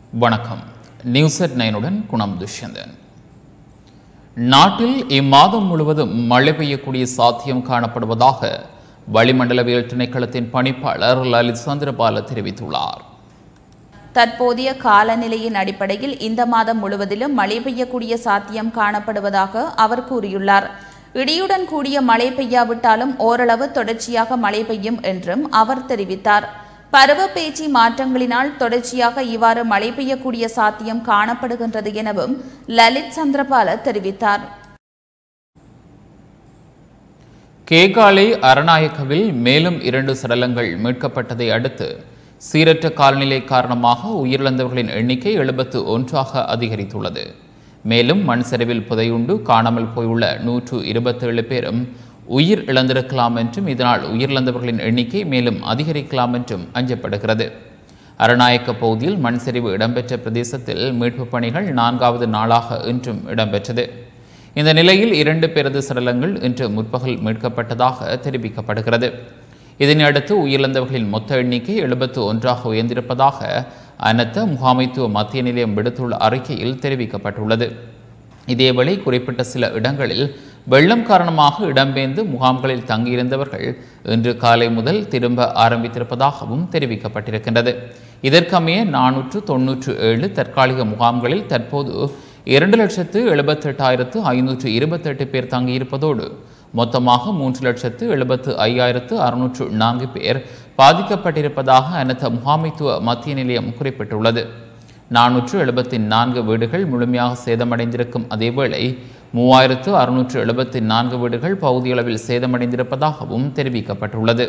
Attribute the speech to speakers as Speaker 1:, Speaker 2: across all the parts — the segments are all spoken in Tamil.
Speaker 1: வணக்கம் நியூஸ் அட் நைனுடன் குணம் துஷ்யந்தன் நாட்டில் இம்மாதம் முழுவதும் மழை பெய்யக்கூடிய சாத்தியம் காணப்படுவதாக வளிமண்டலவியல் திணைக்களத்தின் பணிப்பாளர் லலித் சந்திரபால தெரிவித்துள்ளார்
Speaker 2: தற்போதைய காலநிலையின் அடிப்படையில் இந்த மாதம் முழுவதிலும் மழை பெய்யக்கூடிய சாத்தியம் காணப்படுவதாக அவர் கூறியுள்ளார் இடியுடன் கூடிய மழை பெய்யாவிட்டாலும் ஓரளவு தொடர்ச்சியாக மழை பெய்யும் என்றும் அவர் தெரிவித்தார் பருவப்பேச்சி மாற்றங்களினால் தொடர்ச்சியாக இவ்வாறு மழை பெய்யக்கூடிய சாத்தியம் காணப்படுகின்றது எனவும் லலித் சந்திரபால தெரிவித்தார்
Speaker 1: கேகாலை அரநாயக்கவில் மேலும் இரண்டு சடலங்கள் மீட்கப்பட்டதை அடுத்து சீரற்ற காலநிலை காரணமாக உயிரிழந்தவர்களின் எண்ணிக்கை எழுபத்து ஒன்றாக அதிகரித்துள்ளது மேலும் மண் சரிவில் புதையுண்டு காணாமல் போயுள்ள நூற்று இருபத்தேழு பேரும் உயிர் இழந்திருக்கலாம் என்றும் இதனால் உயிரிழந்தவர்களின் எண்ணிக்கை மேலும் அதிகரிக்கலாம் என்றும் அஞ்சப்படுகிறது அரநாயக்க பகுதியில் மண் சரிவு இடம்பெற்ற பிரதேசத்தில் மீட்புப் பணிகள் நான்காவது நாளாக இன்றும் இடம்பெற்றது இந்த நிலையில் இரண்டு பேரது சடலங்கள் இன்று முற்பகல் மீட்கப்பட்டதாக தெரிவிக்கப்படுகிறது இதனையடுத்து உயிரிழந்தவர்களின் மொத்த எண்ணிக்கை எழுபத்து ஒன்றாக உயர்ந்திருப்பதாக அனத்த முகாமைத்துவ மத்திய நிலையம் விடுத்துள்ள அறிக்கையில் தெரிவிக்கப்பட்டுள்ளது இதேவேளை குறிப்பிட்ட சில இடங்களில் வெள்ளம் காரணமாக இடம்பெயர்ந்து முகாம்களில் தங்கியிருந்தவர்கள் இன்று காலை முதல் திரும்ப ஆரம்பித்திருப்பதாகவும் தெரிவிக்கப்பட்டிருக்கின்றது இதற்கமைய நானூற்று தொன்னூற்று ஏழு தற்காலிக முகாம்களில் தற்போது இரண்டு லட்சத்து எழுபத்தெட்டாயிரத்து ஐநூற்று இருபத்தெட்டு பேர் தங்கியிருப்பதோடு மொத்தமாக மூன்று லட்சத்து எழுபத்து ஐயாயிரத்து அறுநூற்று நான்கு பேர் பாதிக்கப்பட்டிருப்பதாக அனத்த முகாமைத்துவ மத்திய நிலையம் குறிப்பிட்டுள்ளது நானூற்று எழுபத்தி நான்கு வீடுகள் முழுமையாக சேதமடைந்திருக்கும் அதேவேளை மூவாயிரத்து அறுநூற்று எழுபத்தி நான்கு வீடுகள் பகுதியளவில் சேதமடைந்திருப்பதாகவும் தெரிவிக்கப்பட்டுள்ளது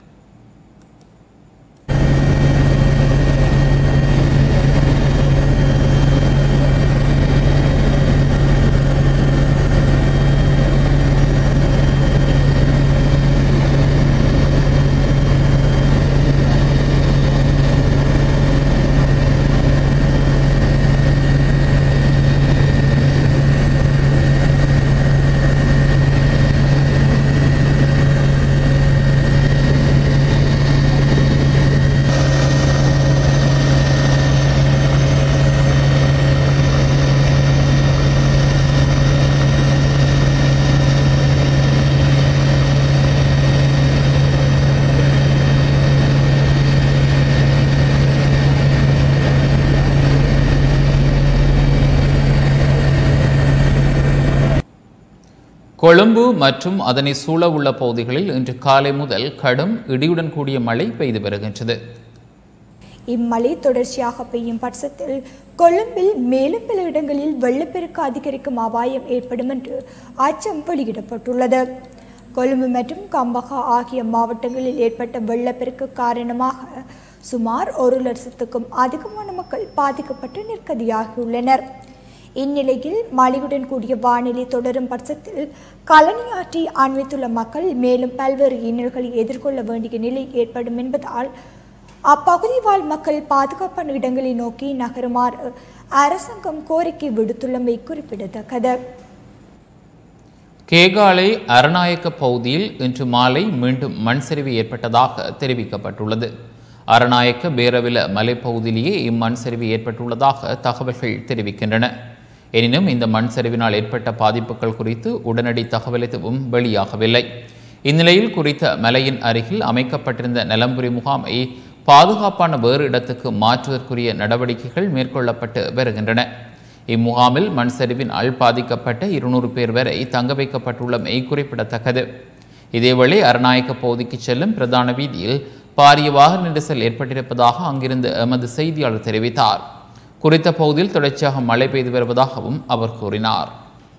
Speaker 1: கொழும்பு மற்றும் அதனை சூழ உள்ள பகுதிகளில் இன்று காலை முதல் கடும் இடியுடன் கூடிய மழை பெய்து வருகின்றது
Speaker 3: இம்மழை தொடர்ச்சியாக பெய்யும் பட்சத்தில் கொழும்பில் மேலும் பல இடங்களில் வெள்ளப்பெருக்கு அதிகரிக்கும் அபாயம் ஏற்படும் என்று அச்சம் வெளியிடப்பட்டுள்ளது கொழும்பு மற்றும் கம்பகா ஆகிய மாவட்டங்களில் ஏற்பட்ட வெள்ளப்பெருக்கு காரணமாக சுமார் ஒரு லட்சத்துக்கும் அதிகமான மக்கள் பாதிக்கப்பட்டு நிற்கதியாகியுள்ளனர் இந்நிலையில் மழையுடன் கூடிய வானிலை தொடரும் பட்சத்தில் கலனியாற்றி அண்மித்துள்ள மக்கள் மேலும் பல்வேறு இன்னல்களை எதிர்கொள்ள வேண்டிய நிலை ஏற்படும் என்பதால் அப்பகுதி வாழ் மக்கள் பாதுகாப்பான இடங்களை நோக்கி நகருமாறு அரசாங்கம் கோரிக்கை விடுத்துள்ளமை குறிப்பிடத்தக்கது
Speaker 1: கேகாலை அரநாயக்க பகுதியில் இன்று மாலை மீண்டும் மண் சரிவு ஏற்பட்டதாக தெரிவிக்கப்பட்டுள்ளது அரநாயக்க பேரவில மலைப்பகுதியிலேயே இம்மண் சரிவு ஏற்பட்டுள்ளதாக தகவல்கள் தெரிவிக்கின்றன எனினும் இந்த மண் சரிவினால் ஏற்பட்ட பாதிப்புகள் குறித்து உடனடி தகவல் எதுவும் வெளியாகவில்லை இந்நிலையில் குறித்த மலையின் அருகில் அமைக்கப்பட்டிருந்த நிலம்புரி முகாமை பாதுகாப்பான வேறு இடத்துக்கு மாற்றுவதற்குரிய நடவடிக்கைகள் மேற்கொள்ளப்பட்டு வருகின்றன இம்முகாமில் மண் சரிவினால் பாதிக்கப்பட்ட இருநூறு பேர் வரை தங்க வைக்கப்பட்டுள்ளமை குறிப்பிடத்தக்கது இதேவேளை அரநாயக்க பகுதிக்கு செல்லும் பிரதான வீதியில் பாரிய வாகன நெரிசல் ஏற்பட்டிருப்பதாக அங்கிருந்து எமது செய்தியாளர் தெரிவித்தார் குறித்த பகுதியில் தொடர்ச்சியாக மழை பெய்து வருவதாகவும் அவர் கூறினார்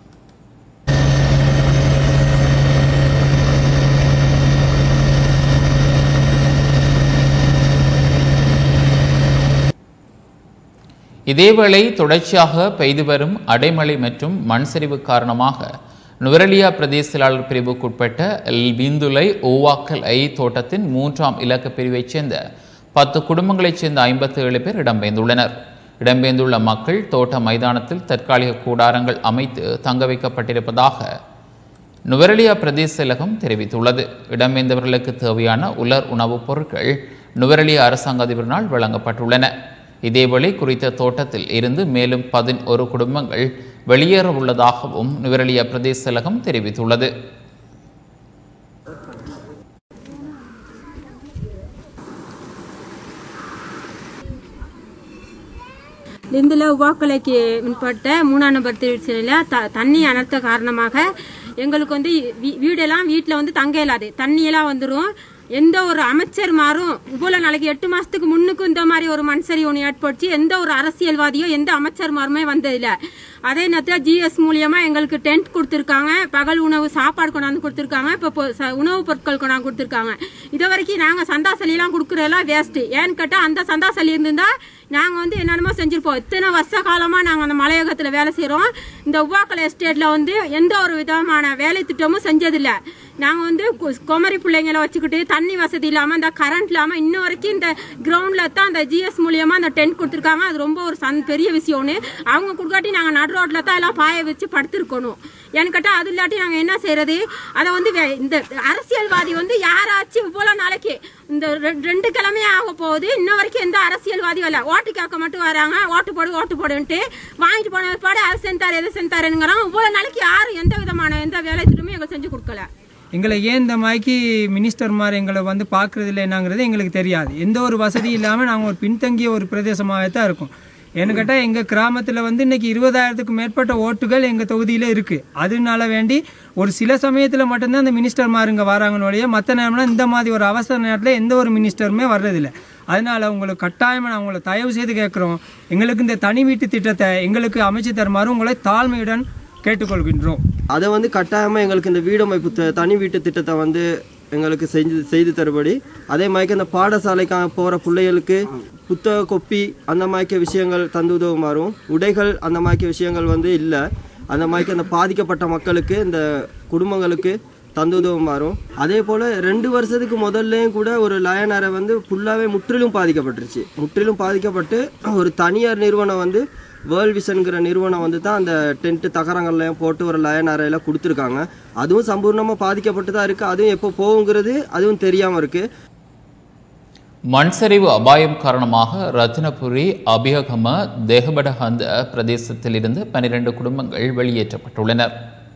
Speaker 1: இதேவேளை தொடர்ச்சியாக பெய்து வரும் அடைமழை மற்றும் மண் சரிவு காரணமாக நுவரலியா பிரதேச செயலாளர் பிரிவுக்குட்பட்ட பிந்துலை ஓவாக்கல் ஐ தோட்டத்தின் மூன்றாம் இலக்க பிரிவைச் சேர்ந்த பத்து குடும்பங்களைச் சேர்ந்த ஐம்பத்தி ஏழு பேர் இடம்பெயர்ந்துள்ளனர் இடம்பெயர்ந்துள்ள மக்கள் தோட்ட மைதானத்தில் தற்காலிக கூடாரங்கள் அமைத்து தங்க வைக்கப்பட்டிருப்பதாக நுவரெலியா பிரதேச செயலகம் தெரிவித்துள்ளது இடம்பெயர்ந்தவர்களுக்கு தேவையான உலர் உணவுப் பொருட்கள் நுவரெலியா அரசாங்க அதிபரினால் வழங்கப்பட்டுள்ளன இதேவேளை குறித்த தோட்டத்தில் இருந்து மேலும் பதினொரு குடும்பங்கள் வெளியேற உள்ளதாகவும் நுவரெலியா பிரதேச செயலகம் தெரிவித்துள்ளது
Speaker 4: லிந்துல உவாக்கலைக்கு முன்பட்ட மூணாம் நம்பர் திருச்சியில் த தண்ணி அனர்த்த காரணமாக எங்களுக்கு வந்து வீ- வீடெல்லாம் வீட்டில் வந்து தங்க இயலாது தண்ணியெல்லாம் வந்துடும் எந்த ஒரு அமைச்சர் மாறும் இவ்வளோ நாளைக்கு எட்டு மாசத்துக்கு முன்னுக்கும் இந்த மாதிரி ஒரு மனுஷரி ஒன்று ஏற்படுத்தி எந்த ஒரு அரசியல்வாதியோ எந்த அமைச்சர் மாருமே வந்ததில்ல அதே நேரத்தில் ஜிஎஸ் மூலியமா எங்களுக்கு டென்ட் கொடுத்துருக்காங்க பகல் உணவு சாப்பாடு கொண்டாந்து கொடுத்துருக்காங்க இப்போ பொ- ச- உணவுப் பொருட்கள் கொண்டாந்து கொடுத்துருக்காங்க இது வரைக்கும் நாங்கள் சந்தா சலியெல்லாம் கொடுக்குறதெல்லாம் வேஸ்ட்டு ஏன்னு கேட்டால் அந்த சந்தா சலி இருந்திருந்தா நாங்கள் வந்து என்னென்னமோ செஞ்சுருப்போம் இத்தனை வருஷ காலமாக நாங்கள் அந்த மலையகத்தில் வேலை செய்கிறோம் இந்த உவாக்கலை எஸ்டேட்டில் வந்து எந்த ஒரு விதமான வேலை திட்டமும் செஞ்சதில்லை நாங்கள் வந்து கு- குமரி பிள்ளைங்களை வச்சுக்கிட்டு தண்ணி வசதி இல்லாமல் இந்த கரண்ட் இல்லாமல் இன்ன வரைக்கும் இந்த கிரவுண்டில் தான் அந்த ஜிஎஸ் மூலியமாக அந்த டென்ட் கொடுத்துருக்காங்க அது ரொம்ப ஒரு சந் பெரிய விஷயம்னு அவங்க கொடுக்காட்டி நாங்கள் நடு ரோட்டில் தான் எல்லாம் பாய வச்சு படுத்திருக்கணும் ஏன்னு கேட்டால் அது இல்லாட்டி நாங்கள் என்ன செய்யறது அதை வந்து வே- இந்த அரசியல்வாதி வந்து யாராச்சும் இவ்வளோ நாளைக்கு இந்த ரெ- ரெண்டு கிழமையே ஆக போகுது இன்ன வரைக்கும் எந்த அரசியல்வாதியும் இல்லை ஓட்டு கேட்க மட்டும் வராங்க ஓட்டு போடு ஓட்டு போடுன்ட்டு வாங்கிட்டு போன பாடு அது செஞ்சார் எது செஞ்சாருங்கிறாங்க இவ்வளோ நாளைக்கு யாரும் எந்த விதமான எந்த வேலை திட்டமும் எங்களுக்கு செஞ்சு கொடுக்கல
Speaker 5: எங்களை ஏன் இந்த மாதிரிக்கு மினிஸ்டர் மாதிரி எங்களை வந்து பார்க்குறது இல்லை என்னங்கிறது எங்களுக்கு தெரியாது எந்த ஒரு வசதி இல்லாமல் நாங்கள் ஒரு பின்தங்கிய ஒரு பிரதேசமாகவே தான் இருக்கோம் ஏன்னு கேட்டால் எங்கள் கிராமத்தில் வந்து இன்னைக்கு இருபதாயிரத்துக்கு மேற்பட்ட ஓட்டுகள் எங்கள் தொகுதியில் இருக்குது அதனால வேண்டி ஒரு சில சமயத்தில் மட்டும்தான் அந்த மினிஸ்டர் மாருங்க வராங்கன்னு வழியே மற்ற நேரம்லாம் இந்த மாதிரி ஒரு அவசர நேரத்தில் எந்த ஒரு மினிஸ்டருமே வர்றதில்லை அதனால உங்களுக்கு கட்டாயமாக நான் உங்களை தயவு செய்து கேட்குறோம் எங்களுக்கு இந்த தனி வீட்டு திட்டத்தை எங்களுக்கு அமைச்சு தருமாறு உங்களை தாழ்மையுடன் கேட்டுக்கொள்கின்றோம்
Speaker 6: அதை வந்து கட்டாயமாக எங்களுக்கு இந்த வீடமைப்பு த- தனி வீட்டு திட்டத்தை வந்து எங்களுக்கு செஞ்சு செய்து தருபடி அதே மாதிரி அந்த பாடசாலைக்காக போகிற பிள்ளைகளுக்கு புத்தக கொப்பி அந்த மாதிரி விஷயங்கள் தந்து உதவுமாறும் உடைகள் அந்த மாதிரி விஷயங்கள் வந்து இல்லை அந்த மாதிரி அந்த பாதிக்கப்பட்ட மக்களுக்கு இந்த குடும்பங்களுக்கு தந்து உதவுமாறும் அதே போல் ரெண்டு வருஷத்துக்கு முதல்லையும் கூட ஒரு லயனரை வந்து ஃபுல்லாகவே முற்றிலும் பாதிக்கப்பட்டுருச்சு முற்றிலும் பாதிக்கப்பட்டு ஒரு தனியார் நிறுவனம் வந்து வேர்ல்ட் விஷன்கிற நிறுவனம் வந்து தான் அந்த டென்ட்டு தகரங்கள்லையும் போட்டு ஒரு லயன் அறையில் கொடுத்துருக்காங்க அதுவும் சம்பூர்ணமாக பாதிக்கப்பட்டு தான் இருக்குது அதுவும் எப்போ போகுங்கிறது அதுவும் தெரியாமல் இருக்குது
Speaker 1: மண்சரிவு அபாயம் காரணமாக ரத்தினபுரி அபியகம தேகபடஹந்த பிரதேசத்தில் இருந்து பனிரெண்டு குடும்பங்கள் வெளியேற்றப்பட்டுள்ளனர்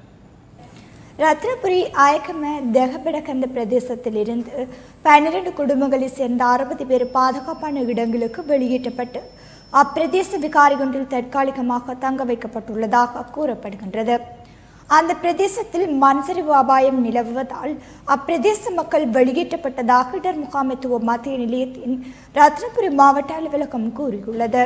Speaker 3: ரத்னபுரி ஆயக்கம தெகபடகந்த பிரதேசத்திலிருந்து பன்னிரண்டு குடும்பங்களைச் சேர்ந்த அறுபது பேர் பாதுகாப்பான இடங்களுக்கு வெளியேற்றப்பட்டு அப்பிரதேச விகாரி ஒன்றில் தற்காலிகமாக தங்க வைக்கப்பட்டுள்ளதாக கூறப்படுகின்றது அந்த பிரதேசத்தில் மண்சரிவு அபாயம் நிலவுவதால் அப்பிரதேச மக்கள் வெளியேற்றப்பட்டதாக இடர் முகாமைத்துவ மத்திய நிலையத்தின் ரத்னபுரி மாவட்ட அலுவலகம் கூறியுள்ளது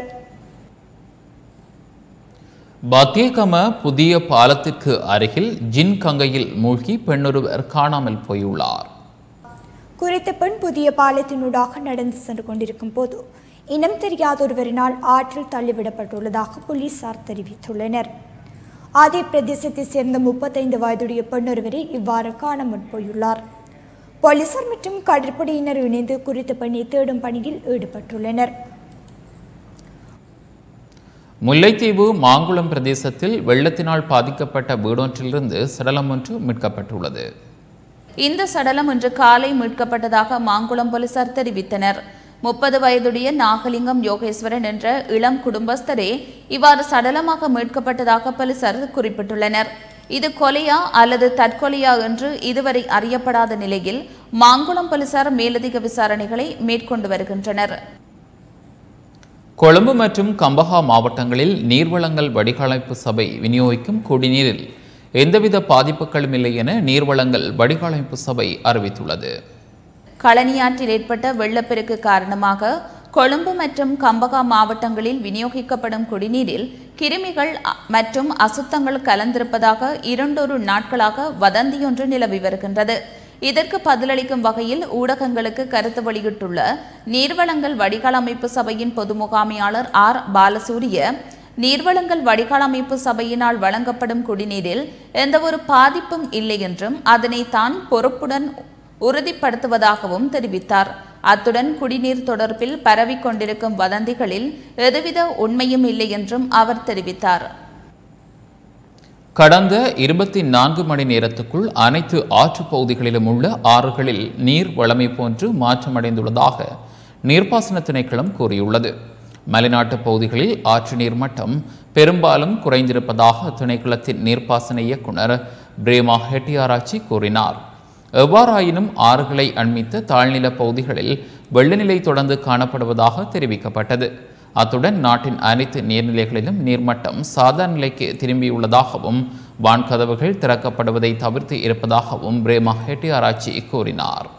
Speaker 1: பத்தியகம புதிய பாலத்திற்கு அருகில் ஜின் கங்கையில் மூழ்கி பெண்ணொருவர் காணாமல் போயுள்ளார்
Speaker 3: குறித்த பெண் புதிய பாலத்தினூடாக நடந்து சென்று கொண்டிருக்கும் போது இனம் தெரியாத ஒருவரினால் ஆற்றில் தள்ளிவிடப்பட்டுள்ளதாக போலீசார் தெரிவித்துள்ளனர் அதே பிரதேசத்தைச் சேர்ந்த முப்பத்தைந்து வயதுடைய பெண்ணொருவரை இவ்வாறு காணாமல் போயுள்ளார் போலீசார் மற்றும் கடற்படையினர் இணைந்து குறித்த பெண்ணை தேடும் பணியில் ஈடுபட்டுள்ளனர்
Speaker 1: முல்லைத்தீவு மாங்குளம் பிரதேசத்தில் வெள்ளத்தினால் பாதிக்கப்பட்ட வீடொன்றிலிருந்து சடலம் ஒன்று மீட்கப்பட்டுள்ளது
Speaker 2: இந்த சடலம் இன்று காலை மீட்கப்பட்டதாக மாங்குளம் போலீசார் தெரிவித்தனர் முப்பது வயதுடைய நாகலிங்கம் யோகேஸ்வரன் என்ற இளம் குடும்பஸ்தரே இவ்வாறு சடலமாக மீட்கப்பட்டதாக போலீசார் குறிப்பிட்டுள்ளனர் இது கொலையா அல்லது தற்கொலையா என்று இதுவரை அறியப்படாத நிலையில் மாங்குளம் போலீசார் மேலதிக விசாரணைகளை மேற்கொண்டு வருகின்றனர்
Speaker 1: கொழும்பு மற்றும் கம்பஹா மாவட்டங்களில் நீர்வளங்கள் வடிகாலமைப்பு சபை விநியோகிக்கும் குடிநீரில் எந்தவித பாதிப்புகளும் இல்லை என நீர்வளங்கள் வடிகாலமைப்பு சபை அறிவித்துள்ளது
Speaker 2: களனியாற்றில் ஏற்பட்ட வெள்ளப்பெருக்கு காரணமாக கொழும்பு மற்றும் கம்பகா மாவட்டங்களில் விநியோகிக்கப்படும் குடிநீரில் கிருமிகள் அ- மற்றும் அசுத்தங்கள் கலந்திருப்பதாக இரண்டொரு நாட்களாக வதந்தியொன்று நிலவி வருகின்றது இதற்கு பதிலளிக்கும் வகையில் ஊடகங்களுக்கு கருத்து வெளியிட்டுள்ள நீர்வளங்கள் வடிகால் அமைப்பு சபையின் பொது முகாமையாளர் ஆர் பாலசூரிய நீர்வளங்கள் வடிகால் அமைப்பு சபையினால் வழங்கப்படும் குடிநீரில் எந்தவொரு பாதிப்பும் இல்லை என்றும் அதனை தான் பொறுப்புடன் உறுதிப்படுத்துவதாகவும் தெரிவித்தார் அத்துடன் குடிநீர் தொடர்பில் பரவிக் கொண்டிருக்கும் வதந்திகளில் எதுவித உண்மையும் இல்லை என்றும் அவர் தெரிவித்தார்
Speaker 1: கடந்த இருபத்தி நான்கு மணி நேரத்துக்குள் அனைத்து ஆற்றுப் பகுதிகளிலும் உள்ள ஆறுகளில் நீர் வளமை போன்று மாற்றமடைந்துள்ளதாக நீர்ப்பாசன திணைக்களம் கூறியுள்ளது மலைநாட்டு பகுதிகளில் ஆற்று நீர் மட்டம் பெரும்பாலும் குறைந்திருப்பதாக திணைக்களத்தின் நீர்ப்பாசன இயக்குனர் பிரேமா ஹெட்டியாராச்சி கூறினார் எவ்வாறாயினும் ஆறுகளை அண்மித்த தாழ்நில பகுதிகளில் வெள்ளநிலை தொடர்ந்து காணப்படுவதாக தெரிவிக்கப்பட்டது அத்துடன் நாட்டின் அனைத்து நீர்நிலைகளிலும் நீர்மட்டம் சாதாரண நிலைக்கு திரும்பியுள்ளதாகவும் வான்கதவுகள் திறக்கப்படுவதை தவிர்த்து இருப்பதாகவும் பிரேமா ஹெட்டியாராச்சி கூறினார்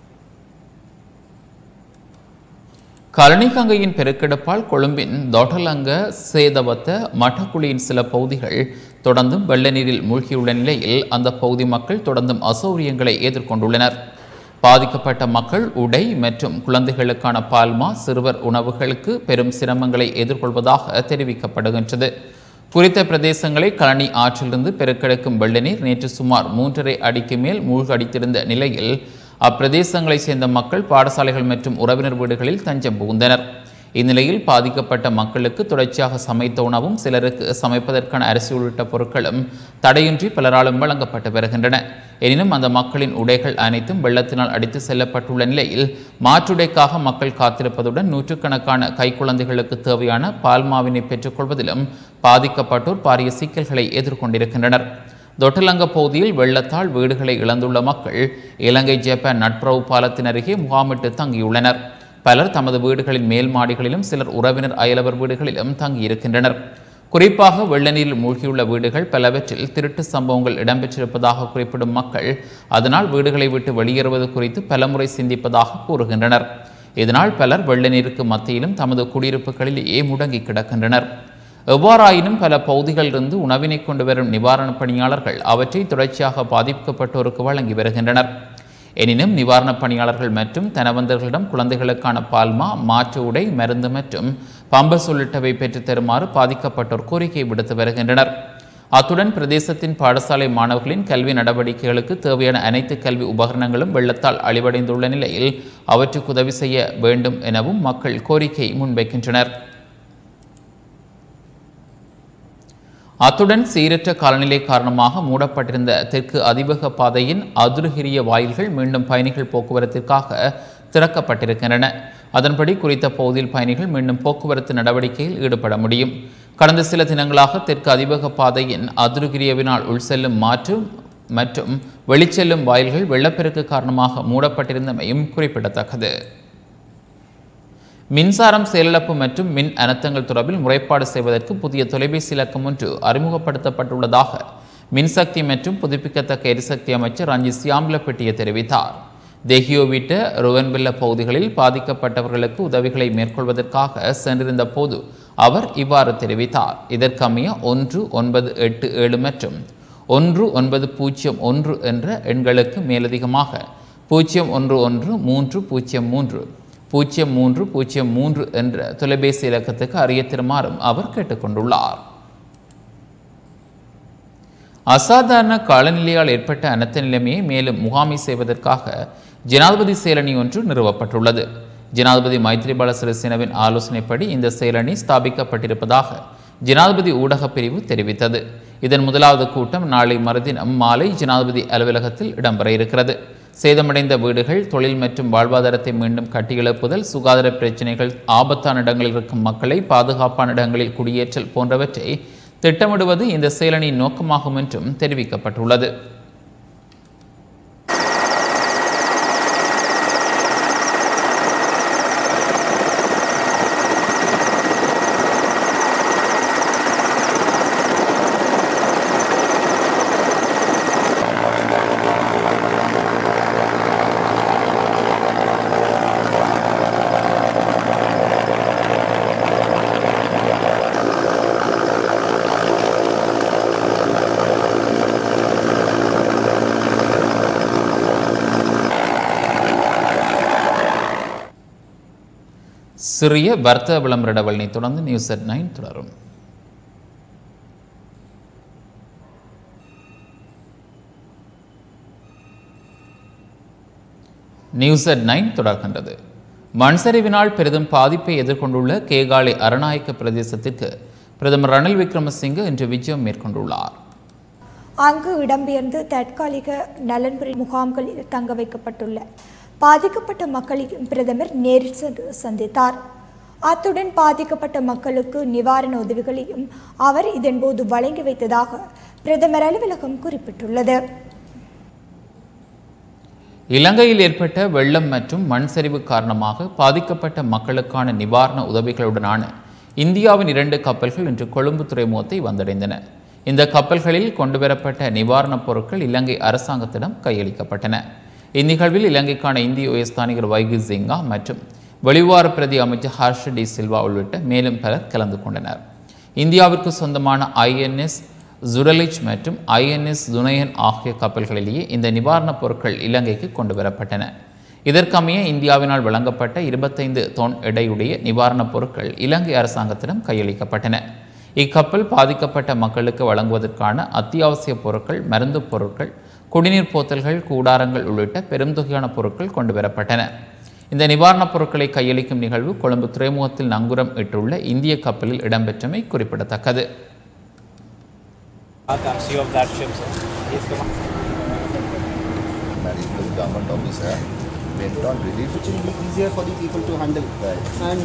Speaker 1: கலனிகங்கையின் பெருக்கெடுப்பால் கொழும்பின் தொட்டலங்க சேதவத்த மட்டக்குழியின் சில பகுதிகள் தொடர்ந்தும் வெள்ள நீரில் மூழ்கியுள்ள நிலையில் அந்த பகுதி மக்கள் தொடர்ந்தும் அசௌகரியங்களை எதிர்கொண்டுள்ளனர் பாதிக்கப்பட்ட மக்கள் உடை மற்றும் குழந்தைகளுக்கான பால்மா சிறுவர் உணவுகளுக்கு பெரும் சிரமங்களை எதிர்கொள்வதாக தெரிவிக்கப்படுகின்றது குறித்த பிரதேசங்களை கழனி ஆற்றிலிருந்து பெருக்கெடுக்கும் வெள்ள நீர் நேற்று சுமார் மூன்றரை அடிக்கு மேல் மூழ்கடித்திருந்த நிலையில் அப்பிரதேசங்களைச் சேர்ந்த மக்கள் பாடசாலைகள் மற்றும் உறவினர் வீடுகளில் தஞ்சம் புகுந்தனர் இந்நிலையில் பாதிக்கப்பட்ட மக்களுக்கு தொடர்ச்சியாக சமைத்த உணவும் சிலருக்கு சமைப்பதற்கான அரிசி உள்ளிட்ட பொருட்களும் தடையின்றி பலராலும் வழங்கப்பட்டு வருகின்றன எனினும் அந்த மக்களின் உடைகள் அனைத்தும் வெள்ளத்தினால் அடித்து செல்லப்பட்டுள்ள நிலையில் மாற்றுடைக்காக மக்கள் காத்திருப்பதுடன் நூற்றுக்கணக்கான கைக்குழந்தைகளுக்கு தேவையான பால்மாவினை பெற்றுக்கொள்வதிலும் பாதிக்கப்பட்டோர் பாரிய சிக்கல்களை எதிர்கொண்டிருக்கின்றனர் தொட்டலங்க பகுதியில் வெள்ளத்தால் வீடுகளை இழந்துள்ள மக்கள் இலங்கை ஜப்பான் நட்புறவு பாலத்தின் அருகே முகாமிட்டு தங்கியுள்ளனர் பலர் தமது வீடுகளின் மேல் மாடிகளிலும் சிலர் உறவினர் அயலவர் வீடுகளிலும் தங்கியிருக்கின்றனர் குறிப்பாக வெள்ள நீரில் மூழ்கியுள்ள வீடுகள் பலவற்றில் திருட்டு சம்பவங்கள் இடம்பெற்றிருப்பதாக குறிப்பிடும் மக்கள் அதனால் வீடுகளை விட்டு வெளியேறுவது குறித்து பலமுறை சிந்திப்பதாக கூறுகின்றனர் இதனால் பலர் வெள்ள நீருக்கு மத்தியிலும் தமது குடியிருப்புகளிலேயே முடங்கி கிடக்கின்றனர் எவ்வாறாயினும் பல பகுதிகளிலிருந்து உணவினை கொண்டு வரும் நிவாரணப் பணியாளர்கள் அவற்றை தொடர்ச்சியாக பாதிக்கப்பட்டோருக்கு வழங்கி வருகின்றனர் எனினும் நிவாரணப் பணியாளர்கள் மற்றும் தனவந்தர்களிடம் குழந்தைகளுக்கான பால்மா மாற்று உடை மருந்து மற்றும் பம்பஸ் உள்ளிட்டவை பெற்றுத் தருமாறு பாதிக்கப்பட்டோர் கோரிக்கை விடுத்து வருகின்றனர் அத்துடன் பிரதேசத்தின் பாடசாலை மாணவர்களின் கல்வி நடவடிக்கைகளுக்கு தேவையான அனைத்து கல்வி உபகரணங்களும் வெள்ளத்தால் அழிவடைந்துள்ள நிலையில் அவற்றுக்கு உதவி செய்ய வேண்டும் எனவும் மக்கள் கோரிக்கை முன்வைக்கின்றனர் அத்துடன் சீரற்ற காலநிலை காரணமாக மூடப்பட்டிருந்த தெற்கு அதிவேக பாதையின் அதுருகிரிய வாயில்கள் மீண்டும் பயணிகள் போக்குவரத்திற்காக திறக்கப்பட்டிருக்கின்றன அதன்படி குறித்த பகுதியில் பயணிகள் மீண்டும் போக்குவரத்து நடவடிக்கையில் ஈடுபட முடியும் கடந்த சில தினங்களாக தெற்கு அதிவேக பாதையின் அதுருகிரியவினால் உள்செல்லும் மாற்று மற்றும் வெளிச்செல்லும் வாயில்கள் வெள்ளப்பெருக்கு காரணமாக மூடப்பட்டிருந்தமையும் குறிப்பிடத்தக்கது மின்சாரம் செயலிழப்பு மற்றும் மின் அனர்த்தங்கள் தொடர்பில் முறைப்பாடு செய்வதற்கு புதிய தொலைபேசி இலக்கம் ஒன்று அறிமுகப்படுத்தப்பட்டுள்ளதாக மின்சக்தி மற்றும் புதுப்பிக்கத்தக்க எரிசக்தி அமைச்சர் ரஞ்சித் சியாம்பலப்பட்டிய தெரிவித்தார் தெஹியோவிட்ட ருவன்பில்ல பகுதிகளில் பாதிக்கப்பட்டவர்களுக்கு உதவிகளை மேற்கொள்வதற்காக சென்றிருந்த போது அவர் இவ்வாறு தெரிவித்தார் இதற்கமைய ஒன்று ஒன்பது எட்டு ஏழு மற்றும் ஒன்று ஒன்பது பூஜ்ஜியம் ஒன்று என்ற எண்களுக்கு மேலதிகமாக பூஜ்ஜியம் ஒன்று ஒன்று மூன்று பூஜ்ஜியம் மூன்று பூஜ்ஜியம் மூன்று பூஜ்ஜியம் மூன்று என்ற தொலைபேசி இலக்கத்துக்கு அறிய தருமாறும் அவர் கேட்டுக்கொண்டுள்ளார் அசாதாரண காலநிலையால் ஏற்பட்ட அனர்த்த நிலைமையை மேலும் முகாமை செய்வதற்காக ஜனாதிபதி செயலணி ஒன்று நிறுவப்பட்டுள்ளது ஜனாதிபதி மைத்ரிபால சிறிசேனவின் ஆலோசனைப்படி இந்த செயலணி ஸ்தாபிக்கப்பட்டிருப்பதாக ஜனாதிபதி ஊடகப் பிரிவு தெரிவித்தது இதன் முதலாவது கூட்டம் நாளை மறுதினம் மாலை ஜனாதிபதி அலுவலகத்தில் இடம்பெற இருக்கிறது சேதமடைந்த வீடுகள் தொழில் மற்றும் வாழ்வாதாரத்தை மீண்டும் கட்டியெழுப்புதல் சுகாதார பிரச்சினைகள் ஆபத்தான இடங்களில் இருக்கும் மக்களை பாதுகாப்பான இடங்களில் குடியேற்றல் போன்றவற்றை திட்டமிடுவது இந்த செயலணியின் நோக்கமாகும் என்றும் தெரிவிக்கப்பட்டுள்ளது சிறிய வர்த்தக விளம்பர இடைவெளியை தொடர்ந்து நியூஸ் அட் நைன் தொடரும் நியூஸ் அட் நைன் தொடர்கின்றது மண் சரிவினால் பெரிதும் பாதிப்பை எதிர்கொண்டுள்ள கேகாலை அரநாயக்க பிரதேசத்திற்கு பிரதமர் ரணில் விக்ரமசிங்க இன்று விஜயம் மேற்கொண்டுள்ளார்
Speaker 3: அங்கு இடம்பெயர்ந்து தற்காலிக நலன்புரி முகாம்களில் தங்க வைக்கப்பட்டுள்ள பாதிக்கப்பட்ட மக்களையும் பிரதமர் நேரில் சென்று சந்தித்தார் அத்துடன் பாதிக்கப்பட்ட மக்களுக்கு நிவாரண உதவிகளையும் அவர் இதன்போது வழங்கி வைத்ததாக பிரதமர் அலுவலகம் குறிப்பிட்டுள்ளது
Speaker 1: இலங்கையில் ஏற்பட்ட வெள்ளம் மற்றும் மண் சரிவு காரணமாக பாதிக்கப்பட்ட மக்களுக்கான நிவாரண உதவிகளுடனான இந்தியாவின் இரண்டு கப்பல்கள் இன்று கொழும்பு துறைமுகத்தை வந்தடைந்தன இந்த கப்பல்களில் கொண்டுவரப்பட்ட நிவாரணப் பொருட்கள் இலங்கை அரசாங்கத்திடம் கையளிக்கப்பட்டன இந்நிகழ்வில் இலங்கைக்கான இந்திய உயர்ஸ்தானிகர் வைகு சிங்கா மற்றும் வெளிவார பிரதி அமைச்சர் ஹர்ஷ டி சில்வா உள்ளிட்ட மேலும் பலர் கலந்து கொண்டனர் இந்தியாவிற்கு சொந்தமான ஐஎன்எஸ் ஜுரலிச் மற்றும் ஐஎன்எஸ் துனையன் ஆகிய கப்பல்களிலேயே இந்த நிவாரணப் பொருட்கள் இலங்கைக்கு கொண்டு வரப்பட்டன இதற்கமைய இந்தியாவினால் வழங்கப்பட்ட இருபத்தைந்து தொன் எடையுடைய நிவாரணப் பொருட்கள் இலங்கை அரசாங்கத்திடம் கையளிக்கப்பட்டன இக்கப்பல் பாதிக்கப்பட்ட மக்களுக்கு வழங்குவதற்கான அத்தியாவசிய பொருட்கள் மருந்து பொருட்கள் குடிநீர் போத்தல்கள் கூடாரங்கள் உள்ளிட்ட பெருந்தொகையான பொருட்கள் கொண்டு வரப்பட்டன இந்த நிவாரணப் பொருட்களை கையளிக்கும் நிகழ்வு கொழும்பு துறைமுகத்தில் நங்குரம் இட்டுள்ள இந்திய கப்பலில் இடம்பெற்றமை குறிப்பிடத்தக்கது
Speaker 7: taxi of that ship, sir. Yes, come on.
Speaker 8: management government officer went on relief
Speaker 9: which will be easier for the people to handle. And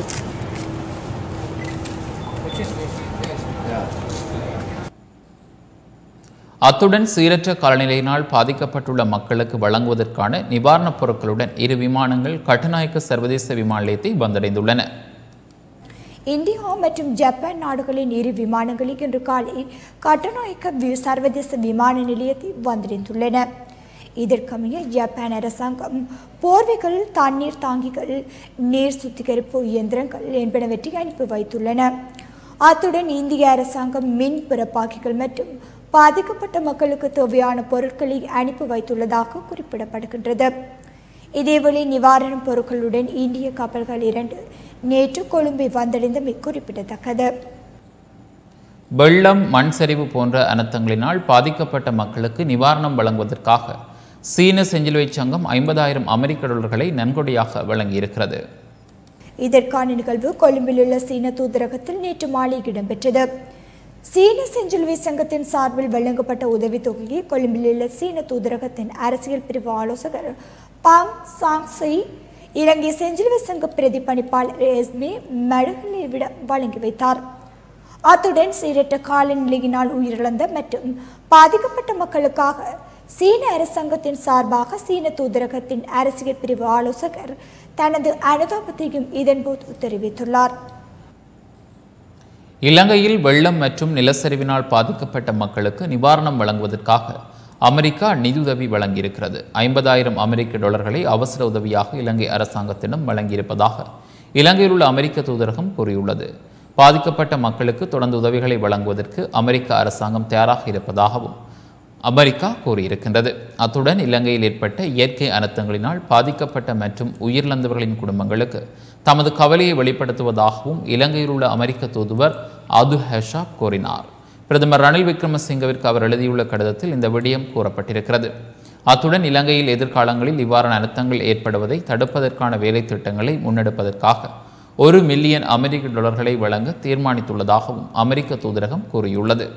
Speaker 1: அத்துடன் சீரற்ற காலநிலையினால் பாதிக்கப்பட்டுள்ள மக்களுக்கு வழங்குவதற்கான நிவாரணப் பொருட்களுடன் இரு விமானங்கள் கட்டுநாயக்க சர்வதேச விமான நிலையத்தை வந்தடைந்துள்ளன
Speaker 3: இந்தியா மற்றும் ஜப்பான் நாடுகளின் இரு விமானங்களில் இன்று காலை கட்டநாயக்க வி- சர்வதேச விமான நிலையத்தை வந்தடைந்துள்ளன இதற்கமைய ஜப்பான் அரசாங்கம் போர்வைகள் தண்ணீர் தாங்கிகள் நீர் சுத்திகரிப்பு இயந்திரங்கள் என்பனவற்றை அனுப்பி வைத்துள்ளன அத்துடன் இந்திய அரசாங்கம் மின் பிறப்பாக்கிகள் மற்றும் பாதிக்கப்பட்ட மக்களுக்கு தேவையான பொருட்களை அனுப்பி வைத்துள்ளதாக குறிப்பிடப்படுகின்றது இதேவேளை நிவாரணப் பொருட்களுடன் இந்திய கப்பல்கள் இரண்டு நேற்று கொழும்பை வந்தடைந்தமை குறிப்பிடத்தக்கது
Speaker 1: வெள்ளம் மண் சரிவு போன்ற அனர்த்தங்களினால் பாதிக்கப்பட்ட மக்களுக்கு நிவாரணம் வழங்குவதற்காக சீன செஞ்சிலுவை சங்கம் ஐம்பதாயிரம் அமெரிக்க டாலர்களை நன்கொடையாக வழங்கியிருக்கிறது
Speaker 3: இதற்கான நிகழ்வு கொழும்பில் உள்ள சீன தூதரகத்தில் நேற்று மாலை இடம்பெற்றது சீன செஞ்சிலுவை சங்கத்தின் சார்பில் வழங்கப்பட்ட உதவித்தொகையை கொழும்பில் உள்ள சீன தூதரகத்தின் அரசியல் பிரிவு ஆலோசகர் பாங் சாங்ஸை இலங்கை செஞ்சிலுவை சங்க பிரதிபலிப்பாளர் எஸ்மி மெடகலேவிடம் வழங்கி வைத்தார் அத்துடன் சீரற்ற காலநிலையினால் உயிரிழந்த மற்றும் பாதிக்கப்பட்ட மக்களுக்காக சீன அரசாங்கத்தின் சார்பாக சீன தூதரகத்தின் அரசியல் பிரிவு ஆலோசகர் தனது அனுதாபத்தையும் இதன்போது தெரிவித்துள்ளார்
Speaker 1: இலங்கையில் வெள்ளம் மற்றும் நிலச்சரிவினால் பாதிக்கப்பட்ட மக்களுக்கு நிவாரணம் வழங்குவதற்காக அமெரிக்கா நிதியுதவி வழங்கியிருக்கிறது ஐம்பதாயிரம் அமெரிக்க டாலர்களை அவசர உதவியாக இலங்கை அரசாங்கத்திடம் வழங்கியிருப்பதாக இலங்கையில் உள்ள அமெரிக்க தூதரகம் கூறியுள்ளது பாதிக்கப்பட்ட மக்களுக்கு தொடர்ந்து உதவிகளை வழங்குவதற்கு அமெரிக்க அரசாங்கம் தயாராக இருப்பதாகவும் அமெரிக்கா கூறியிருக்கின்றது அத்துடன் இலங்கையில் ஏற்பட்ட இயற்கை அனர்த்தங்களினால் பாதிக்கப்பட்ட மற்றும் உயிரிழந்தவர்களின் குடும்பங்களுக்கு தமது கவலையை வெளிப்படுத்துவதாகவும் இலங்கையில் உள்ள அமெரிக்க தூதுவர் அது ஹெஷாப் கூறினார் பிரதமர் ரணில் விக்ரமசிங்கவிற்கு அவர் எழுதியுள்ள கடிதத்தில் இந்த விடயம் கூறப்பட்டிருக்கிறது அத்துடன் இலங்கையில் எதிர்காலங்களில் இவ்வாறான அனர்த்தங்கள் ஏற்படுவதை தடுப்பதற்கான வேலை திட்டங்களை முன்னெடுப்பதற்காக ஒரு மில்லியன் அமெரிக்க டாலர்களை வழங்க தீர்மானித்துள்ளதாகவும் அமெரிக்க தூதரகம் கூறியுள்ளது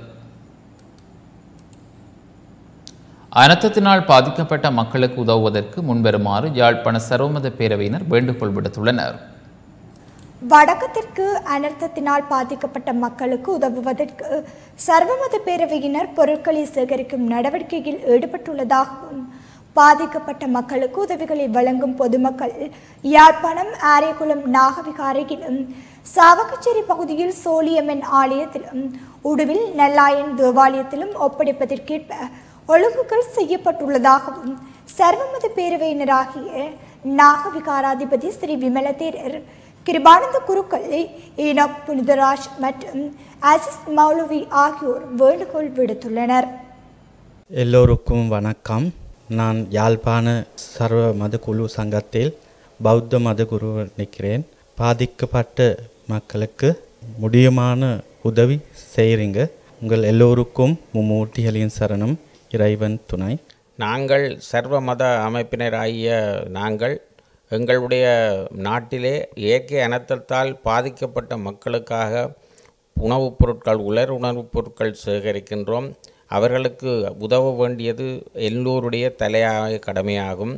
Speaker 1: அனர்த்தத்தினால் பாதிக்கப்பட்ட மக்களுக்கு உதவுவதற்கு முன்வருமாறு யாழ்ப்பாண சர்வமத பேரவையினர் வேண்டுகோள் விடுத்துள்ளனர்
Speaker 3: வடக்கத்திற்கு அனர்த்தத்தினால் பாதிக்கப்பட்ட மக்களுக்கு உதவுவதற்கு சர்வமத பேரவையினர் பொருட்களை சேகரிக்கும் நடவடிக்கையில் ஈடுபட்டுள்ளதாகவும் பாதிக்கப்பட்ட மக்களுக்கு உதவிகளை வழங்கும் பொதுமக்கள் யாழ்ப்பாணம் ஆரியகுளம் நாகவிகாரையிலும் சாவகச்சேரி பகுதியில் சோழியம்மன் ஆலயத்திலும் உடுவில் நல்லாயன் தேவாலயத்திலும் ஒப்படைப்பதற்கேற்ப ஒழுங்குகள் செய்யப்பட்டுள்ளதாகவும் சர்வமத பேரவையினராகிய நாகவிகாராதிபதி ஸ்ரீ விமலதேரர் கிருபானந்த குருக்கள் ஈனப் புனிதராஜ் மற்றும் அசிஸ் மௌலவி ஆகியோர் வேண்டுகோள் விடுத்துள்ளனர்
Speaker 10: எல்லோருக்கும் வணக்கம் நான் யாழ்ப்பாண சர்வ மத குழு சங்கத்தில் பௌத்த மத குரு நிற்கிறேன் பாதிக்கப்பட்ட மக்களுக்கு முடியுமான உதவி செய்கிறீங்க உங்கள் எல்லோருக்கும் மும்மூர்த்திகளின் சரணம் இறைவன் துணை
Speaker 11: நாங்கள் சர்வ மத அமைப்பினராகிய நாங்கள் எங்களுடைய நாட்டிலே இயற்கை அனர்த்தத்தால் பாதிக்கப்பட்ட மக்களுக்காக உணவுப் பொருட்கள் உலர் உணவுப் பொருட்கள் சேகரிக்கின்றோம் அவர்களுக்கு உதவ வேண்டியது எல்லோருடைய தலையாய கடமையாகும்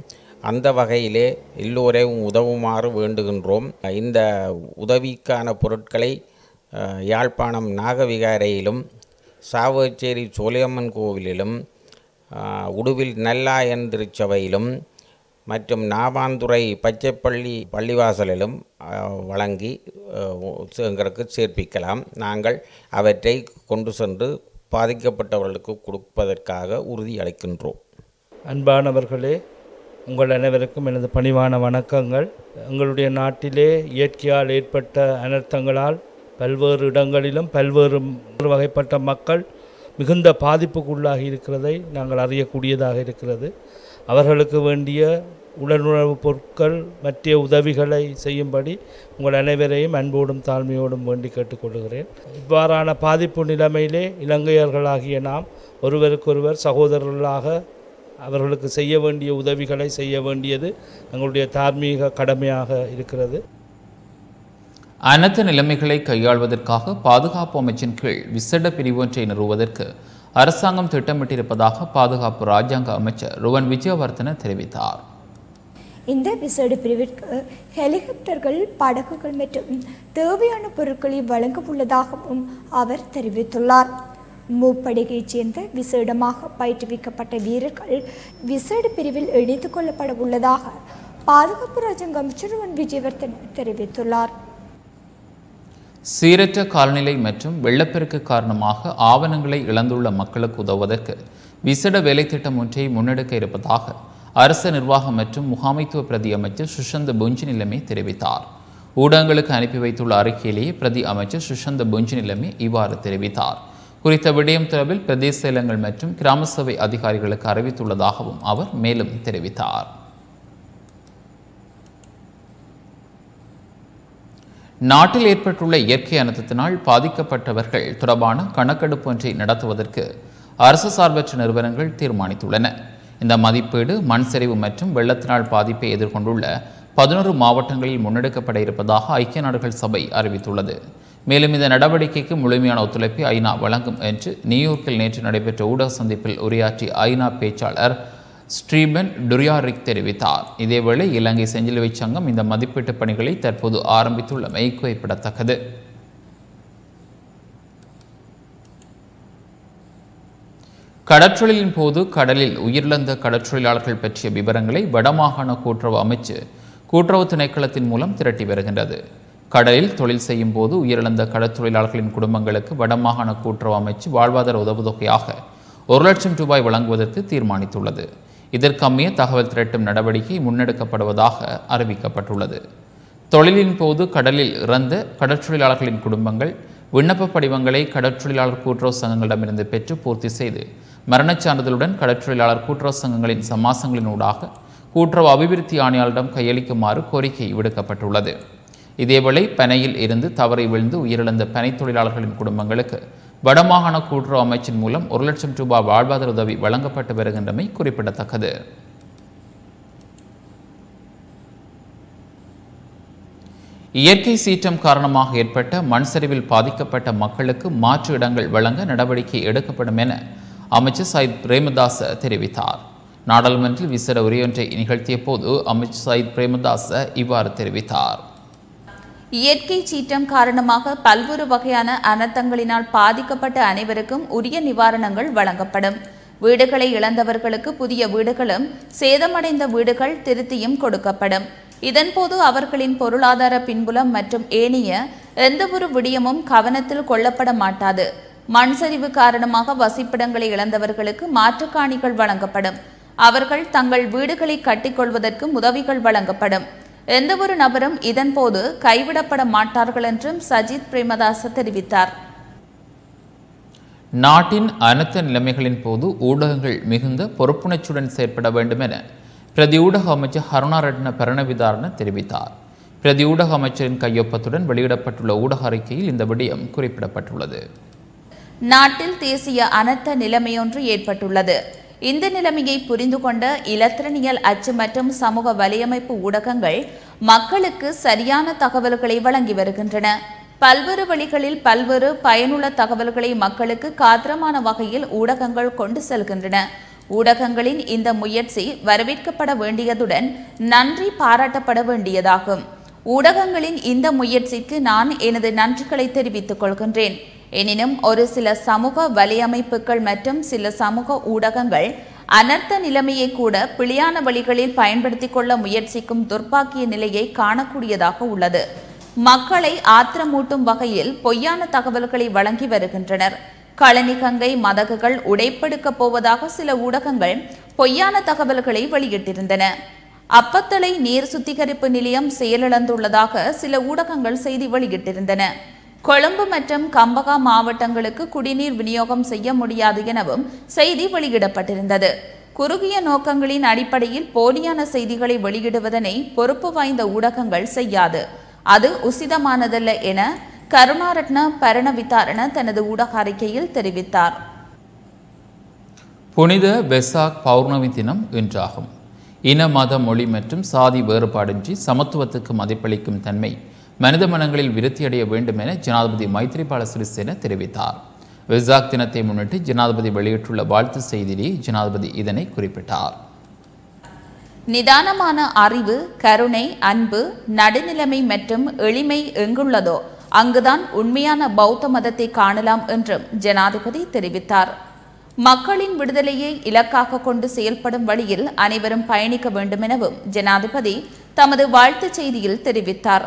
Speaker 11: அந்த வகையிலே எல்லோரையும் உதவுமாறு வேண்டுகின்றோம் இந்த உதவிக்கான பொருட்களை அஹ், யாழ்ப்பாணம் நாகவிகாரையிலும் சாவச்சேரி சோலையம்மன் கோவிலிலும் அஹ், உடுவில் நல்லாயன் திருச்சபையிலும் மற்றும் நாவாந்துறை பச்சைப்பள்ளி பள்ளிவாசலிலும் அஹ், வழங்கி அஹ், எங்களுக்கு சேர்ப்பிக்கலாம் நாங்கள் அவற்றை கொண்டு சென்று பாதிக்கப்பட்டவர்களுக்கு கொடுப்பதற்காக உறுதி அளிக்கின்றோம்
Speaker 12: அன்பானவர்களே உங்கள் அனைவருக்கும் எனது பணிவான வணக்கங்கள் எங்களுடைய நாட்டிலே இயற்கையால் ஏற்பட்ட அனர்த்தங்களால் பல்வேறு இடங்களிலும் பல்வேறு வகைப்பட்ட மக்கள் மிகுந்த பாதிப்புக்குள்ளாகி இருக்கிறதை நாங்கள் அறியக்கூடியதாக இருக்கிறது அவர்களுக்கு வேண்டிய உடனுணர்வு பொருட்கள் மற்ற உதவிகளை செய்யும்படி உங்கள் அனைவரையும் அன்போடும் தாழ்மையோடும் வேண்டி கேட்டுக்கொள்கிறேன் இவ்வாறான பாதிப்பு நிலைமையிலே இலங்கையர்களாகிய நாம் ஒருவருக்கொருவர் சகோதரர்களாக அவர்களுக்கு செய்ய வேண்டிய உதவிகளை செய்ய வேண்டியது எங்களுடைய தார்மீக கடமையாக இருக்கிறது
Speaker 1: அனைத்து நிலைமைகளை கையாள்வதற்காக பாதுகாப்பு அமைச்சின் கீழ் விசேட பிரிவு ஒன்றை நிறுவுவதற்கு அரசாங்கம் திட்டமிட்டிருப்பதாக பாதுகாப்பு ராஜாங்க அமைச்சர் ருவன் விஜயவர்தன தெரிவித்தார்
Speaker 3: இந்த விசேட பிரிவிற்கு ஹெலிகாப்டர்கள் படகுகள் மற்றும் தேவையான பொருட்களை வழங்க உள்ளதாகவும் அவர் தெரிவித்துள்ளார் முப்படையைச் சேர்ந்த விசேடமாக பயிற்றுவிக்கப்பட்ட வீரர்கள் விசேட பிரிவில் இணைத்துக் கொள்ளப்பட உள்ளதாக பாதுகாப்பு ராஜாங்க அமைச்சர் ருவன் விஜயவர்தன தெரிவித்துள்ளார்
Speaker 1: சீரற்ற காலநிலை மற்றும் வெள்ளப்பெருக்கு காரணமாக ஆவணங்களை இழந்துள்ள மக்களுக்கு உதவுவதற்கு விசேட வேலை திட்டம் ஒன்றை முன்னெடுக்க இருப்பதாக அரசு நிர்வாகம் மற்றும் முகாமைத்துவ பிரதி அமைச்சர் சுஷந்த புஞ்சி நிலைமை தெரிவித்தார் ஊடகங்களுக்கு அனுப்பி வைத்துள்ள அறிக்கையிலேயே பிரதி அமைச்சர் சுஷந்த புஞ்சி நிலைமை இவ்வாறு தெரிவித்தார் குறித்த விடயம் தொடர்பில் பிரதேச செயலங்கள் மற்றும் கிராம சபை அதிகாரிகளுக்கு அறிவித்துள்ளதாகவும் அவர் மேலும் தெரிவித்தார் நாட்டில் ஏற்பட்டுள்ள இயற்கை அனர்த்தத்தினால் பாதிக்கப்பட்டவர்கள் தொடர்பான கணக்கெடுப்பு ஒன்றை நடத்துவதற்கு அரசு சார்பற்ற நிறுவனங்கள் தீர்மானித்துள்ளன இந்த மதிப்பீடு மண் சரிவு மற்றும் வெள்ளத்தினால் பாதிப்பை எதிர்கொண்டுள்ள பதினோரு மாவட்டங்களில் முன்னெடுக்கப்பட இருப்பதாக ஐக்கிய நாடுகள் சபை அறிவித்துள்ளது மேலும் இந்த நடவடிக்கைக்கு முழுமையான ஒத்துழைப்பை ஐநா வழங்கும் என்று நியூயார்க்கில் நேற்று நடைபெற்ற ஊடக சந்திப்பில் உரையாற்றிய ஐநா பேச்சாளர் ஸ்டீபன் டுரியாரிக் தெரிவித்தார் இதேவேளை இலங்கை செஞ்சிலுவை சங்கம் இந்த மதிப்பீட்டு பணிகளை தற்போது ஆரம்பித்துள்ளமை குறிப்பிடத்தக்கது கடற்றொழிலின் போது கடலில் உயிரிழந்த கடற்றொழிலாளர்கள் பற்றிய விவரங்களை வடமாகாண கூட்டுறவு அமைச்சு கூட்டுறவு திணைக்களத்தின் மூலம் திரட்டி வருகின்றது கடலில் தொழில் செய்யும் போது உயிரிழந்த கடற்தொழிலாளர்களின் குடும்பங்களுக்கு வடமாகாண கூட்டுறவு அமைச்சு வாழ்வாதார உதவுதொகையாக ஒரு லட்சம் ரூபாய் வழங்குவதற்கு தீர்மானித்துள்ளது இதற்கமைய தகவல் திரட்டும் நடவடிக்கை முன்னெடுக்கப்படுவதாக அறிவிக்கப்பட்டுள்ளது தொழிலின் போது கடலில் இறந்த கடற்றொழிலாளர்களின் குடும்பங்கள் விண்ணப்ப படிவங்களை கடற்றொழிலாளர் கூட்டுறவு சங்கங்களிடமிருந்து பெற்று பூர்த்தி செய்து மரணச் சான்றிதழுடன் கடற்றொழிலாளர் கூட்டுறவு சங்கங்களின் சமாசங்களினூடாக கூட்டுறவு அபிவிருத்தி ஆணையாளரிடம் கையளிக்குமாறு கோரிக்கை விடுக்கப்பட்டுள்ளது இதேவேளை பனையில் இருந்து தவறி விழுந்து உயிரிழந்த பனை தொழிலாளர்களின் குடும்பங்களுக்கு வடமாகாண கூட்டுறவு அமைச்சின் மூலம் ஒரு லட்சம் ரூபாய் வாழ்வாதார உதவி வழங்கப்பட்டு வருகின்றமை குறிப்பிடத்தக்கது இயற்கை சீற்றம் காரணமாக ஏற்பட்ட மண் சரிவில் பாதிக்கப்பட்ட மக்களுக்கு மாற்று இடங்கள் வழங்க நடவடிக்கை எடுக்கப்படும் என அமைச்சர் சயித் பிரேமதாச தெரிவித்தார் நாடாளுமன்றில் விசேட உரையொன்றை நிகழ்த்திய போது அமைச்சர் சயித் பிரேமதாச இவ்வாறு தெரிவித்தார்
Speaker 2: இயற்கை சீற்றம் காரணமாக பல்வேறு வகையான அனர்த்தங்களினால் பாதிக்கப்பட்ட அனைவருக்கும் உரிய நிவாரணங்கள் வழங்கப்படும் வீடுகளை இழந்தவர்களுக்கு புதிய வீடுகளும் சேதமடைந்த வீடுகள் திருத்தியும் கொடுக்கப்படும் இதன்போது அவர்களின் பொருளாதார பின்புலம் மற்றும் ஏனைய எந்தவொரு விடயமும் கவனத்தில் கொள்ளப்பட மாட்டாது மண் சரிவு காரணமாக வசிப்பிடங்களை இழந்தவர்களுக்கு மாற்றுக்காணிகள் வழங்கப்படும் அவர்கள் தங்கள் வீடுகளை கட்டிக்கொள்வதற்கு உதவிகள் வழங்கப்படும் எந்தவொரு நபரும் இதன்போது கைவிடப்பட மாட்டார்கள் என்றும் சஜித் பிரேமதாச தெரிவித்தார்
Speaker 1: நாட்டின் அனைத்து நிலைமைகளின் போது ஊடகங்கள் மிகுந்த பொறுப்புணர்ச்சியுடன் செயற்பட வேண்டும் என பிரதி ஊடக அமைச்சர் ஹருணாரட்ன பரணவிதாரண தெரிவித்தார் பிரதி ஊடக அமைச்சரின் கையொப்பத்துடன் வெளியிடப்பட்டுள்ள ஊடக அறிக்கையில் இந்த விடயம் குறிப்பிடப்பட்டுள்ளது
Speaker 2: நாட்டில் தேசிய அனர்த்த நிலைமையொன்று ஏற்பட்டுள்ளது இந்த நிலைமையை புரிந்து கொண்ட இலத்திரனியல் அச்சு மற்றும் சமூக வலையமைப்பு ஊடகங்கள் மக்களுக்கு சரியான தகவல்களை வழங்கி வருகின்றன பல்வேறு வழிகளில் பல்வேறு பயனுள்ள தகவல்களை மக்களுக்கு காத்திரமான வகையில் ஊடகங்கள் கொண்டு செல்கின்றன ஊடகங்களின் இந்த முயற்சி வரவேற்கப்பட வேண்டியதுடன் நன்றி பாராட்டப்பட வேண்டியதாகும் ஊடகங்களின் இந்த முயற்சிக்கு நான் எனது நன்றிகளை தெரிவித்துக் கொள்கின்றேன் எனினும் ஒரு சில சமூக வலையமைப்புகள் மற்றும் சில சமூக ஊடகங்கள் அனர்த்த நிலைமையை கூட பிழையான வழிகளில் பயன்படுத்திக் கொள்ள முயற்சிக்கும் துர்ப்பாக்கிய நிலையை காணக்கூடியதாக உள்ளது மக்களை ஆத்திரமூட்டும் வகையில் பொய்யான தகவல்களை வழங்கி வருகின்றனர் களனி கங்கை மதகுகள் உடைப்பெடுக்கப் போவதாக சில ஊடகங்கள் பொய்யான தகவல்களை வெளியிட்டிருந்தன அப்பத்தளை நீர் சுத்திகரிப்பு நிலையம் செயலிழந்துள்ளதாக சில ஊடகங்கள் செய்தி வெளியிட்டிருந்தன கொழும்பு மற்றும் கம்பகா மாவட்டங்களுக்கு குடிநீர் விநியோகம் செய்ய முடியாது எனவும் செய்தி வெளியிடப்பட்டிருந்தது குறுகிய நோக்கங்களின் அடிப்படையில் போலியான செய்திகளை வெளியிடுவதனை பொறுப்பு வாய்ந்த ஊடகங்கள் செய்யாது அது உசிதமானதல்ல என கருணாரட்ன பரணவித்தாரண தனது ஊடக அறிக்கையில் தெரிவித்தார்
Speaker 1: புனித வெசாக் பௌர்ணமி தினம் இன்றாகும் இன மத மொழி மற்றும் சாதி வேறுபாடின்றி சமத்துவத்துக்கு மதிப்பளிக்கும் தன்மை மனித மனங்களில் விருத்தியடைய வேண்டும் என ஜனாதிபதி மைத்ரிபால சிறிசேன தெரிவித்தார் வெசாக் தினத்தை முன்னிட்டு ஜனாதிபதி வெளியிட்டுள்ள வாழ்த்து செய்தியிலே ஜனாதிபதி இதனை குறிப்பிட்டார்
Speaker 2: நிதானமான அறிவு கருணை அன்பு நடுநிலைமை மற்றும் எளிமை எங்குள்ளதோ அங்குதான் உண்மையான பௌத்த மதத்தை காணலாம் என்றும் ஜனாதிபதி தெரிவித்தார் மக்களின் விடுதலையை இலக்காக கொண்டு செயல்படும் வழியில் அனைவரும் பயணிக்க வேண்டும் எனவும் ஜனாதிபதி தமது வாழ்த்துச் செய்தியில் தெரிவித்தார்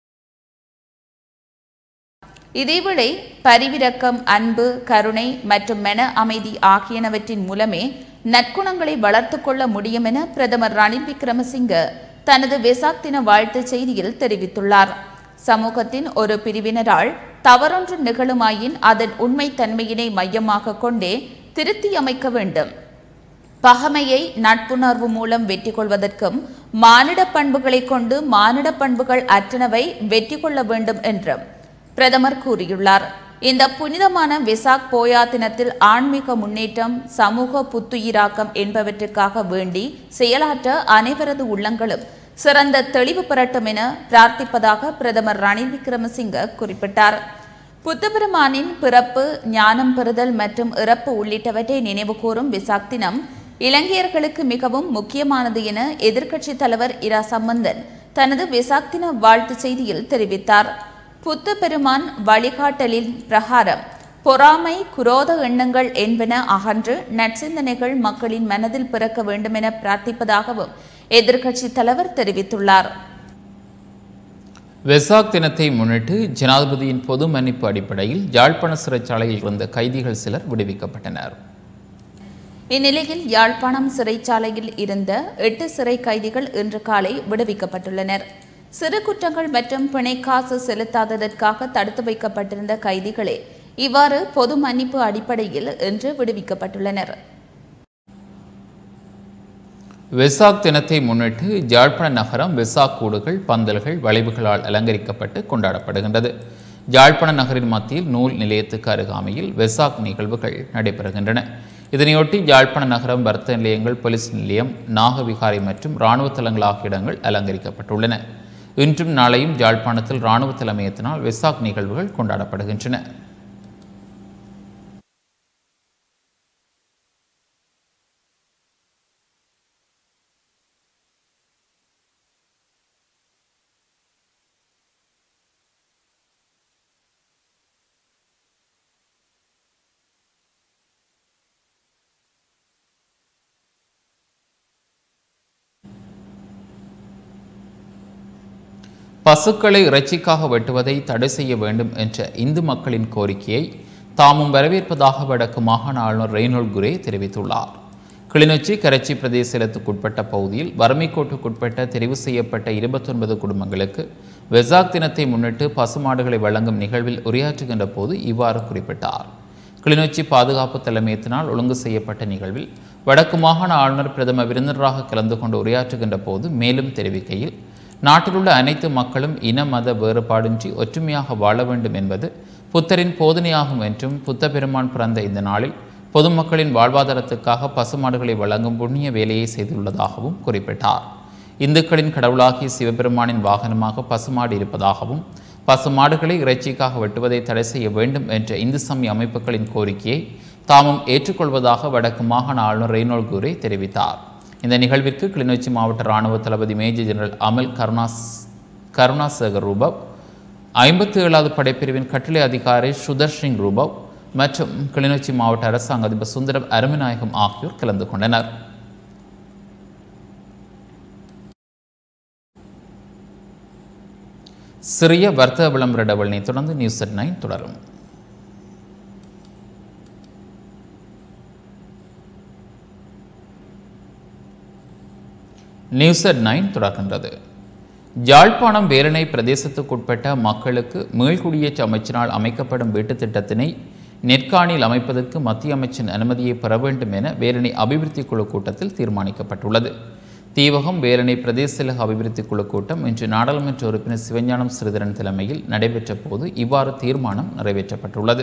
Speaker 2: இதேவேளை பரிவிரக்கம் அன்பு கருணை மற்றும் மன அமைதி ஆகியனவற்றின் மூலமே நற்குணங்களை வளர்த்துக் கொள்ள முடியும் என பிரதமர் ரணில் விக்ரமசிங்க தனது வெசாக் தின வாழ்த்துச் செய்தியில் தெரிவித்துள்ளார் சமூகத்தின் ஒரு பிரிவினரால் தவறொன்று நிகழுமாயின் அதன் உண்மை தன்மையினை மையமாக கொண்டே திருத்தி அமைக்க வேண்டும் பகமையை நட்புணர்வு மூலம் வெற்றி கொள்வதற்கும் மானிட பண்புகளை கொண்டு மானிட பண்புகள் அற்றனவை வெற்றி கொள்ள வேண்டும் என்றும் பிரதமர் கூறியுள்ளார் இந்த புனிதமான வெசாக் போயா தினத்தில் ஆன்மீக முன்னேற்றம் சமூக புத்துயிராக்கம் என்பவற்றுக்காக வேண்டி செயலாற்ற அனைவரது உள்ளங்களும் சிறந்த தெளிவு பெறட்டும் என பிரார்த்திப்பதாக பிரதமர் ரணில் விக்ரமசிங்க குறிப்பிட்டார் புத்தபெருமானின் பிறப்பு ஞானம் பெறுதல் மற்றும் இறப்பு உள்ளிட்டவற்றை நினைவுகூரும் விசாக் தினம் இலங்கையர்களுக்கு மிகவும் முக்கியமானது என எதிர்க்கட்சித் தலைவர் இரா சம்பந்தன் தனது விசாக் தின வாழ்த்துச் செய்தியில் தெரிவித்தார் புத்த பெருமான் வழிகாட்டலின் பிரகாரம் பொறாமை குரோத எண்ணங்கள் என்பன அகன்று நற்சிந்தனைகள் மக்களின் மனதில் பிறக்க வேண்டுமென பிரார்த்திப்பதாகவும் எதிர்க்கட்சித் தலைவர் தெரிவித்துள்ளார்
Speaker 1: வெசாக் தினத்தை முன்னிட்டு ஜனாதிபதியின் பொது மன்னிப்பு அடிப்படையில் யாழ்ப்பாண சிறைச்சாலையில் இருந்த கைதிகள் சிலர் விடுவிக்கப்பட்டனர்
Speaker 2: இந்நிலையில் யாழ்ப்பாணம் சிறைச்சாலையில் இருந்த எட்டு சிறை கைதிகள் இன்று காலை விடுவிக்கப்பட்டுள்ளனர் சிறு குற்றங்கள் மற்றும் பிணைக்காசு செலுத்தாததற்காக தடுத்து வைக்கப்பட்டிருந்த கைதிகளே இவ்வாறு பொது மன்னிப்பு அடிப்படையில் இன்று விடுவிக்கப்பட்டுள்ளனர்
Speaker 1: வெசாக் தினத்தை முன்னிட்டு யாழ்ப்பாண நகரம் வெசாக் கூடுகள் பந்தல்கள் வளைவுகளால் அலங்கரிக்கப்பட்டு கொண்டாடப்படுகின்றது யாழ்ப்பாண நகரின் மத்தியில் நூல் நிலையத்துக்கு அருகாமையில் வெசாக் நிகழ்வுகள் நடைபெறுகின்றன இதனையொட்டி யாழ்ப்பாண நகரம் வர்த்தக நிலையங்கள் போலீஸ் நிலையம் நாகவிகாரை மற்றும் இராணுவ தளங்கள் ஆகிய இடங்கள் அலங்கரிக்கப்பட்டுள்ளன இன்றும் நாளையும் யாழ்ப்பாணத்தில் இராணுவ தலைமையத்தினால் வெசாக் நிகழ்வுகள் கொண்டாடப்படுகின்றன பசுக்களை இறைச்சிக்காக வெட்டுவதை தடை செய்ய வேண்டும் என்ற இந்து மக்களின் கோரிக்கையை தாமும் வரவேற்பதாக வடக்கு மாகாண ஆளுநர் ரெய்னோல் குரே தெரிவித்துள்ளார் கிளிநொச்சி கரைச்சி பிரதேசத்துக்குட்பட்ட பகுதியில் வறுமைக்கோட்டுக்குட்பட்ட தெரிவு செய்யப்பட்ட இருபத்தொன்பது குடும்பங்களுக்கு வெசாக் தினத்தை முன்னிட்டு பசுமாடுகளை வழங்கும் நிகழ்வில் உரையாற்றுகின்ற போது இவ்வாறு குறிப்பிட்டார் கிளிநொச்சி பாதுகாப்பு தலைமையத்தினால் ஒழுங்கு செய்யப்பட்ட நிகழ்வில் வடக்கு மாகாண ஆளுநர் பிரதம விருந்தினராக கலந்து கொண்டு உரையாற்றுகின்ற போது மேலும் தெரிவிக்கையில் நாட்டிலுள்ள அனைத்து மக்களும் இன மத வேறுபாடின்றி ஒற்றுமையாக வாழ வேண்டும் என்பது புத்தரின் போதனையாகும் என்றும் புத்த பெருமான் பிறந்த இந்த நாளில் பொதுமக்களின் வாழ்வாதாரத்துக்காக பசுமாடுகளை வழங்கும் புண்ணிய வேலையை செய்துள்ளதாகவும் குறிப்பிட்டார் இந்துக்களின் கடவுளாகிய சிவபெருமானின் வாகனமாக பசுமாடு இருப்பதாகவும் பசுமாடுகளை இறைச்சிக்காக வெட்டுவதை தடை செய்ய வேண்டும் என்ற இந்து சமய அமைப்புகளின் கோரிக்கையை தாமும் ஏற்றுக்கொள்வதாக வடக்கு மாகாண ஆளுநர் ரெய்னோல் கூரை தெரிவித்தார் இந்த நிகழ்விற்கு கிளிநொச்சி மாவட்ட இராணுவ தளபதி மேஜர் ஜெனரல் அமல் கருணாஸ் கருணாசேகர் ரூபவ் ஐம்பத்தி ஏழாவது படைப்பிரிவின் கட்டளை அதிகாரி சுதர் சிங் ரூபவ் மற்றும் கிளிநொச்சி மாவட்ட அரசாங்க அதிபர் சுந்தரம் அருமநாயகம் ஆகியோர் கலந்து கொண்டனர் சிறிய வர்த்தக விளம்பர டபுளினை தொடர்ந்து நியூஸ் அட் நைன் தொடரும் நியூஸ் அட் நைன் தொடர்கின்றது யாழ்ப்பாணம் வேலணை பிரதேசத்துக்குட்பட்ட மக்களுக்கு மீள்குடியேற்ற அமைச்சினால் அமைக்கப்படும் வீட்டுத் திட்டத்தினை நெற்காணியில் அமைப்பதற்கு மத்திய அமைச்சின் அனுமதியை பெற வேண்டும் என வேலணை அபிவிருத்தி குழு கூட்டத்தில் தீர்மானிக்கப்பட்டுள்ளது தீவகம் வேலணை பிரதேச செயலக அபிவிருத்தி குழு கூட்டம் இன்று நாடாளுமன்ற உறுப்பினர் சிவஞானம் ஸ்ரீதரன் தலைமையில் நடைபெற்ற போது இவ்வாறு தீர்மானம் நிறைவேற்றப்பட்டுள்ளது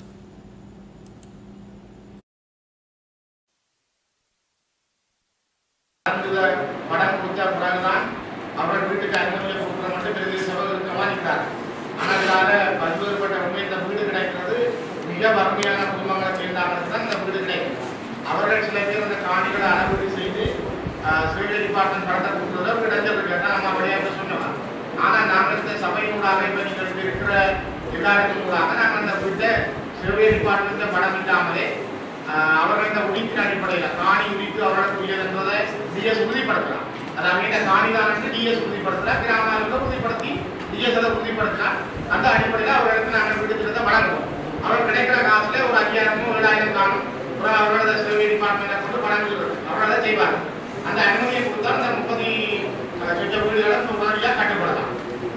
Speaker 13: படம் கொடுத்த பிறகுதான் அவர்கள் வீட்டுக்கு அனுமதியை கொடுக்குறோம் என்று பிரதேச சபைகளுக்கு கவனிக்கிறார் ஆனால் இதால பல்வேறுபட்ட உண்மை இந்த வீடு கிடைக்கிறது மிக வறுமையான குடும்பங்களை சேர்ந்தவர்களுக்கு தான் இந்த வீடு கிடைக்கும் அவர்கள் சில பேர் அந்த காணிகளை அளவீடு செய்து சிவில் டிபார்ட்மெண்ட் படத்தை கொடுத்ததோ கிடைச்சது கேட்டால் நம்ம விளையாட்டு சொன்னோம் ஆனால் நாங்கள் இந்த சபையினூடாக இப்போ நீங்கள் இருக்கிற எல்லாருக்கும் கூடாக நாங்கள் அந்த வீட்டை சிவில் டிபார்ட்மெண்ட்டில் படம் இல்லாமலே ஆஹ் அவர்கள் இந்த உடிப்பின் அடிப்படையில் காணி உடிப்பு அவர்களுக்குரியது என்பதை டிஎஸ் உறுதிப்படுத்தலாம் அதாவது இந்த காணிதான் என்று டிஎஸ் உறுதிப்படுத்தலாம் கிராம ஆளுநர் உறுதிப்படுத்தி டிஎஸ் அதை உறுதிப்படுத்தலாம் அந்த அடிப்படையில் அவர்களுக்கு நாங்கள் வீட்டு திட்டத்தை வழங்குவோம் அவர் கிடைக்கிற காசுல ஒரு ஐயாயிரமோ ஏழாயிரம் காணும் அப்புறம் அவர்களோட சேவை டிபார்ட்மெண்ட்டை கொண்டு வழங்குகிறது அவர்கள் அதை செய்வார் அந்த அனுமதியை கொடுத்தால் அந்த முப்பது சொச்ச வீடுகளை உடனடியாக கட்டுப்படலாம்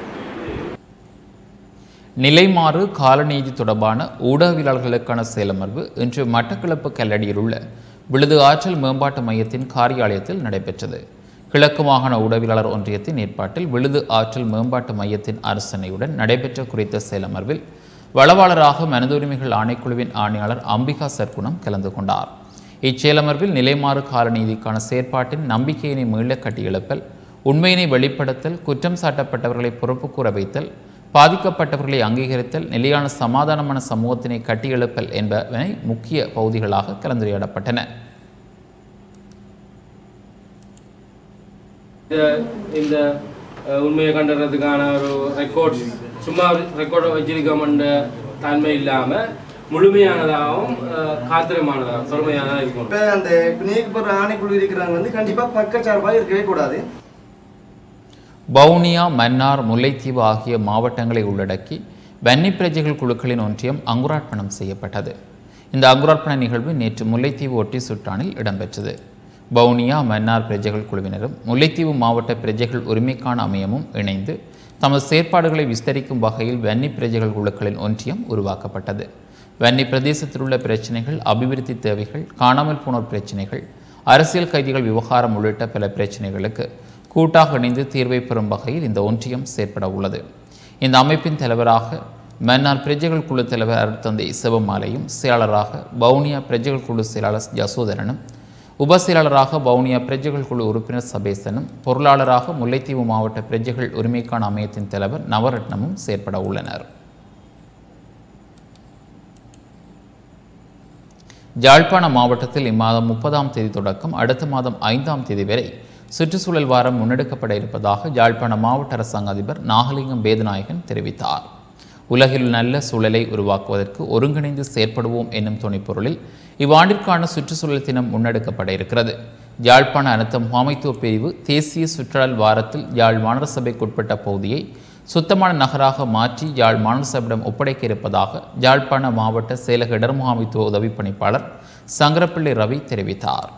Speaker 1: நிலைமாறு காலநீதி தொடர்பான ஊடகவியலாளர்களுக்கான செயலமர்வு இன்று மட்டக்களப்பு கல்லடியில் உள்ள விழுது ஆற்றல் மேம்பாட்டு மையத்தின் காரியாலயத்தில் நடைபெற்றது கிழக்கு மாகாண ஊடகவியலாளர் ஒன்றியத்தின் ஏற்பாட்டில் விழுது ஆற்றல் மேம்பாட்டு மையத்தின் அரசனையுடன் நடைபெற்ற குறித்த செயலமர்வில் வளவாளராக மனித உரிமைகள் ஆணைக்குழுவின் ஆணையாளர் அம்பிகா சர்க்குணம் கலந்து கொண்டார் இச்செயலமர்வில் நிலைமாறு காலநீதிக்கான செயற்பாட்டின் நம்பிக்கையினை மீள கட்டியெழுப்பல் உண்மையினை வெளிப்படுத்தல் குற்றம் சாட்டப்பட்டவர்களை பொறுப்பு கூற வைத்தல் பாதிக்கப்பட்டவர்களை அங்கீகரித்தல் நிலையான சமாதானமான சமூகத்தினை கட்டியெழுப்பல் என்பவை முக்கிய பகுதிகளாக கலந்துரையாடப்பட்டன
Speaker 14: இந்த அஹ், உண்மையை கண்டறதுக்கான ஒரு ரெக்கார்ட்ஸ் சும்மா ரெக்கார்டை வச்சிருக்கோம்ன்ற தன்மை இல்லாமல் முழுமையானதாகவும் அஹ், காத்திரமானதாகவும் பெருமையானதாக இருக்கும்
Speaker 6: இப்போ அந்த நியமிக்கப்படுற ஆணைக்குழு இருக்கிறாங்க வந்து கண்டிப்பாக பக்கச்சார்பாக இருக்கவே கூடாது
Speaker 1: வவுனியா மன்னார் முல்லைத்தீவு ஆகிய மாவட்டங்களை உள்ளடக்கி வன்னி பிரஜைகள் குழுக்களின் ஒன்றியம் அங்குரார்ப்பணம் செய்யப்பட்டது இந்த அங்குரார்ப்பண நிகழ்வு நேற்று முல்லைத்தீவு ஒட்டி சுற்றானில் இடம்பெற்றது வவுனியா மன்னார் பிரஜைகள் குழுவினரும் முல்லைத்தீவு மாவட்ட பிரஜைகள் உரிமைக்கான அமையமும் இணைந்து தமது செயற்பாடுகளை விஸ்தரிக்கும் வகையில் வன்னி பிரஜைகள் குழுக்களின் ஒன்றியம் உருவாக்கப்பட்டது வன்னி பிரதேசத்தில் உள்ள பிரச்சினைகள் அபிவிருத்தி தேவைகள் காணாமல் போனோர் பிரச்சினைகள் அரசியல் கைதிகள் விவகாரம் உள்ளிட்ட பல பிரச்சினைகளுக்கு கூட்டாக இணைந்து தீர்வை பெறும் வகையில் இந்த ஒன்றியம் செயற்பட உள்ளது இந்த அமைப்பின் தலைவராக மன்னார் பிரஜைகள் குழு தலைவர் அருட்தந்தை சிவமாலையும் செயலாளராக வவுனியா பிரஜைகள் குழு செயலாளர் ஜசோதரனும் உப செயலாளராக வவுனியா பிரஜைகள் குழு உறுப்பினர் சபேசனும் பொருளாளராக முல்லைத்தீவு மாவட்ட பிரஜைகள் உரிமைக்கான அமையத்தின் தலைவர் நவரத்னமும் செயற்பட உள்ளனர் யாழ்ப்பாண மாவட்டத்தில் இம்மாதம் முப்பதாம் தேதி தொடக்கம் அடுத்த மாதம் ஐந்தாம் தேதி வரை சுற்றுச்சூழல் வாரம் முன்னெடுக்கப்பட இருப்பதாக யாழ்ப்பாண மாவட்ட அரசாங்க அதிபர் நாகலிங்கம் வேதநாயகன் தெரிவித்தார் உலகில் நல்ல சூழலை உருவாக்குவதற்கு ஒருங்கிணைந்து செயற்படுவோம் என்னும் துணைப்பொருளில் இவ்வாண்டிற்கான சுற்றுச்சூழல் தினம் முன்னெடுக்கப்பட இருக்கிறது யாழ்ப்பாண அனர்த்த முகாமைத்துவ பிரிவு தேசிய சுற்றுலா வாரத்தில் யாழ் மாநகர சபைக்குட்பட்ட பகுதியை சுத்தமான நகராக மாற்றி யாழ் மாநகர சபையிடம் ஒப்படைக்க இருப்பதாக யாழ்ப்பாண மாவட்ட செயலக இடர் முகாமைத்துவ உதவி பணிப்பாளர் சங்கரப்பிள்ளை ரவி தெரிவித்தார்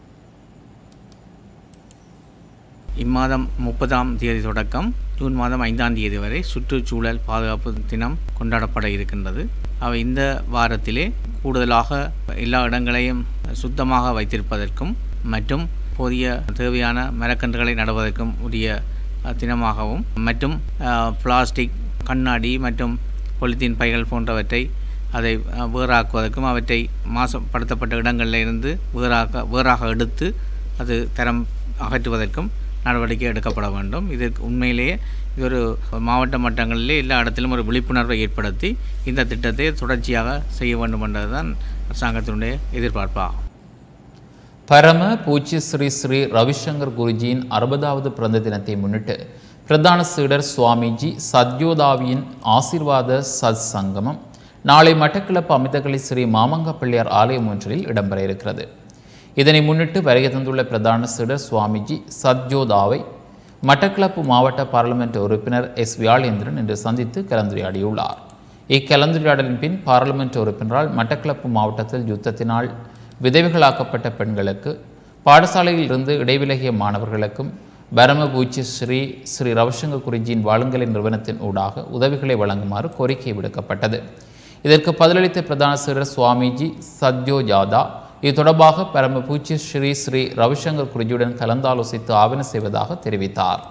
Speaker 15: இம்மாதம் முப்பதாம் தேதி தொடக்கம் ஜூன் மாதம் ஐந்தாம் தேதி வரை சுற்றுச்சூழல் பாதுகாப்பு தினம் கொண்டாடப்பட இருக்கின்றது அவை இந்த வாரத்திலே கூடுதலாக எல்லா இடங்களையும் சுத்தமாக வைத்திருப்பதற்கும் மற்றும் போதிய தேவையான மரக்கன்றுகளை நடுவதற்கும் உரிய அஹ், தினமாகவும் மற்றும் அஹ், பிளாஸ்டிக் கண்ணாடி மற்றும் பொலித்தீன் பைகள் போன்றவற்றை அதை அஹ், வேறாக்குவதற்கும் அவற்றை மாசுபடுத்தப்பட்ட இடங்களில் இருந்து வேறாக வேறாக எடுத்து அது தரம் அகற்றுவதற்கும் நடவடிக்கை எடுக்கப்பட வேண்டும் இது உண்மையிலேயே இது ஒரு மாவட்ட மட்டங்களிலே எல்லா இடத்திலும் ஒரு விழிப்புணர்வை ஏற்படுத்தி இந்த திட்டத்தை தொடர்ச்சியாக செய்ய வேண்டும் என்றதுதான் அரசாங்கத்தினுடைய எதிர்பார்ப்பாகும்
Speaker 1: பரம பூச்சி ஸ்ரீ ஸ்ரீ ரவிசங்கர் குருஜியின் அறுபதாவது பிறந்த தினத்தை முன்னிட்டு பிரதான சீடர் சுவாமிஜி சத்யோதாவியின் ஆசீர்வாத சத் சங்கமம் நாளை மட்டக்களப்பு அமிர்தகலை ஸ்ரீ மாமங்க பிள்ளையார் ஆலயம் ஒன்றில் இடம்பெற இருக்கிறது இதனை முன்னிட்டு வருகை தந்துள்ள பிரதான சீடர் சுவாமிஜி சத்யோதாவை மட்டக்களப்பு மாவட்ட பாராளுமன்ற உறுப்பினர் எஸ் வியாழேந்திரன் இன்று சந்தித்து கலந்துரையாடியுள்ளார் இக்கலந்துரையாடலின் பின் பாராளுமன்ற உறுப்பினரால் மட்டக்களப்பு மாவட்டத்தில் யுத்தத்தினால் விதவைகளாக்கப்பட்ட பெண்களுக்கு பாடசாலையில் இருந்து இடைவிலகிய மாணவர்களுக்கும் பரமபூச்சி ஸ்ரீ ஸ்ரீ ரவிசங்க குருஜியின் வாழுங்கலை நிறுவனத்தின் ஊடாக உதவிகளை வழங்குமாறு கோரிக்கை விடுக்கப்பட்டது இதற்கு பதிலளித்த பிரதான சீடர் சுவாமிஜி சத்யோ ஜாதா இது தொடர்பாக பரமபூச்சி ஸ்ரீ ஸ்ரீ ரவிசங்கர் குருஜியுடன் கலந்தாலோசித்து ஆவண செய்வதாக தெரிவித்தார்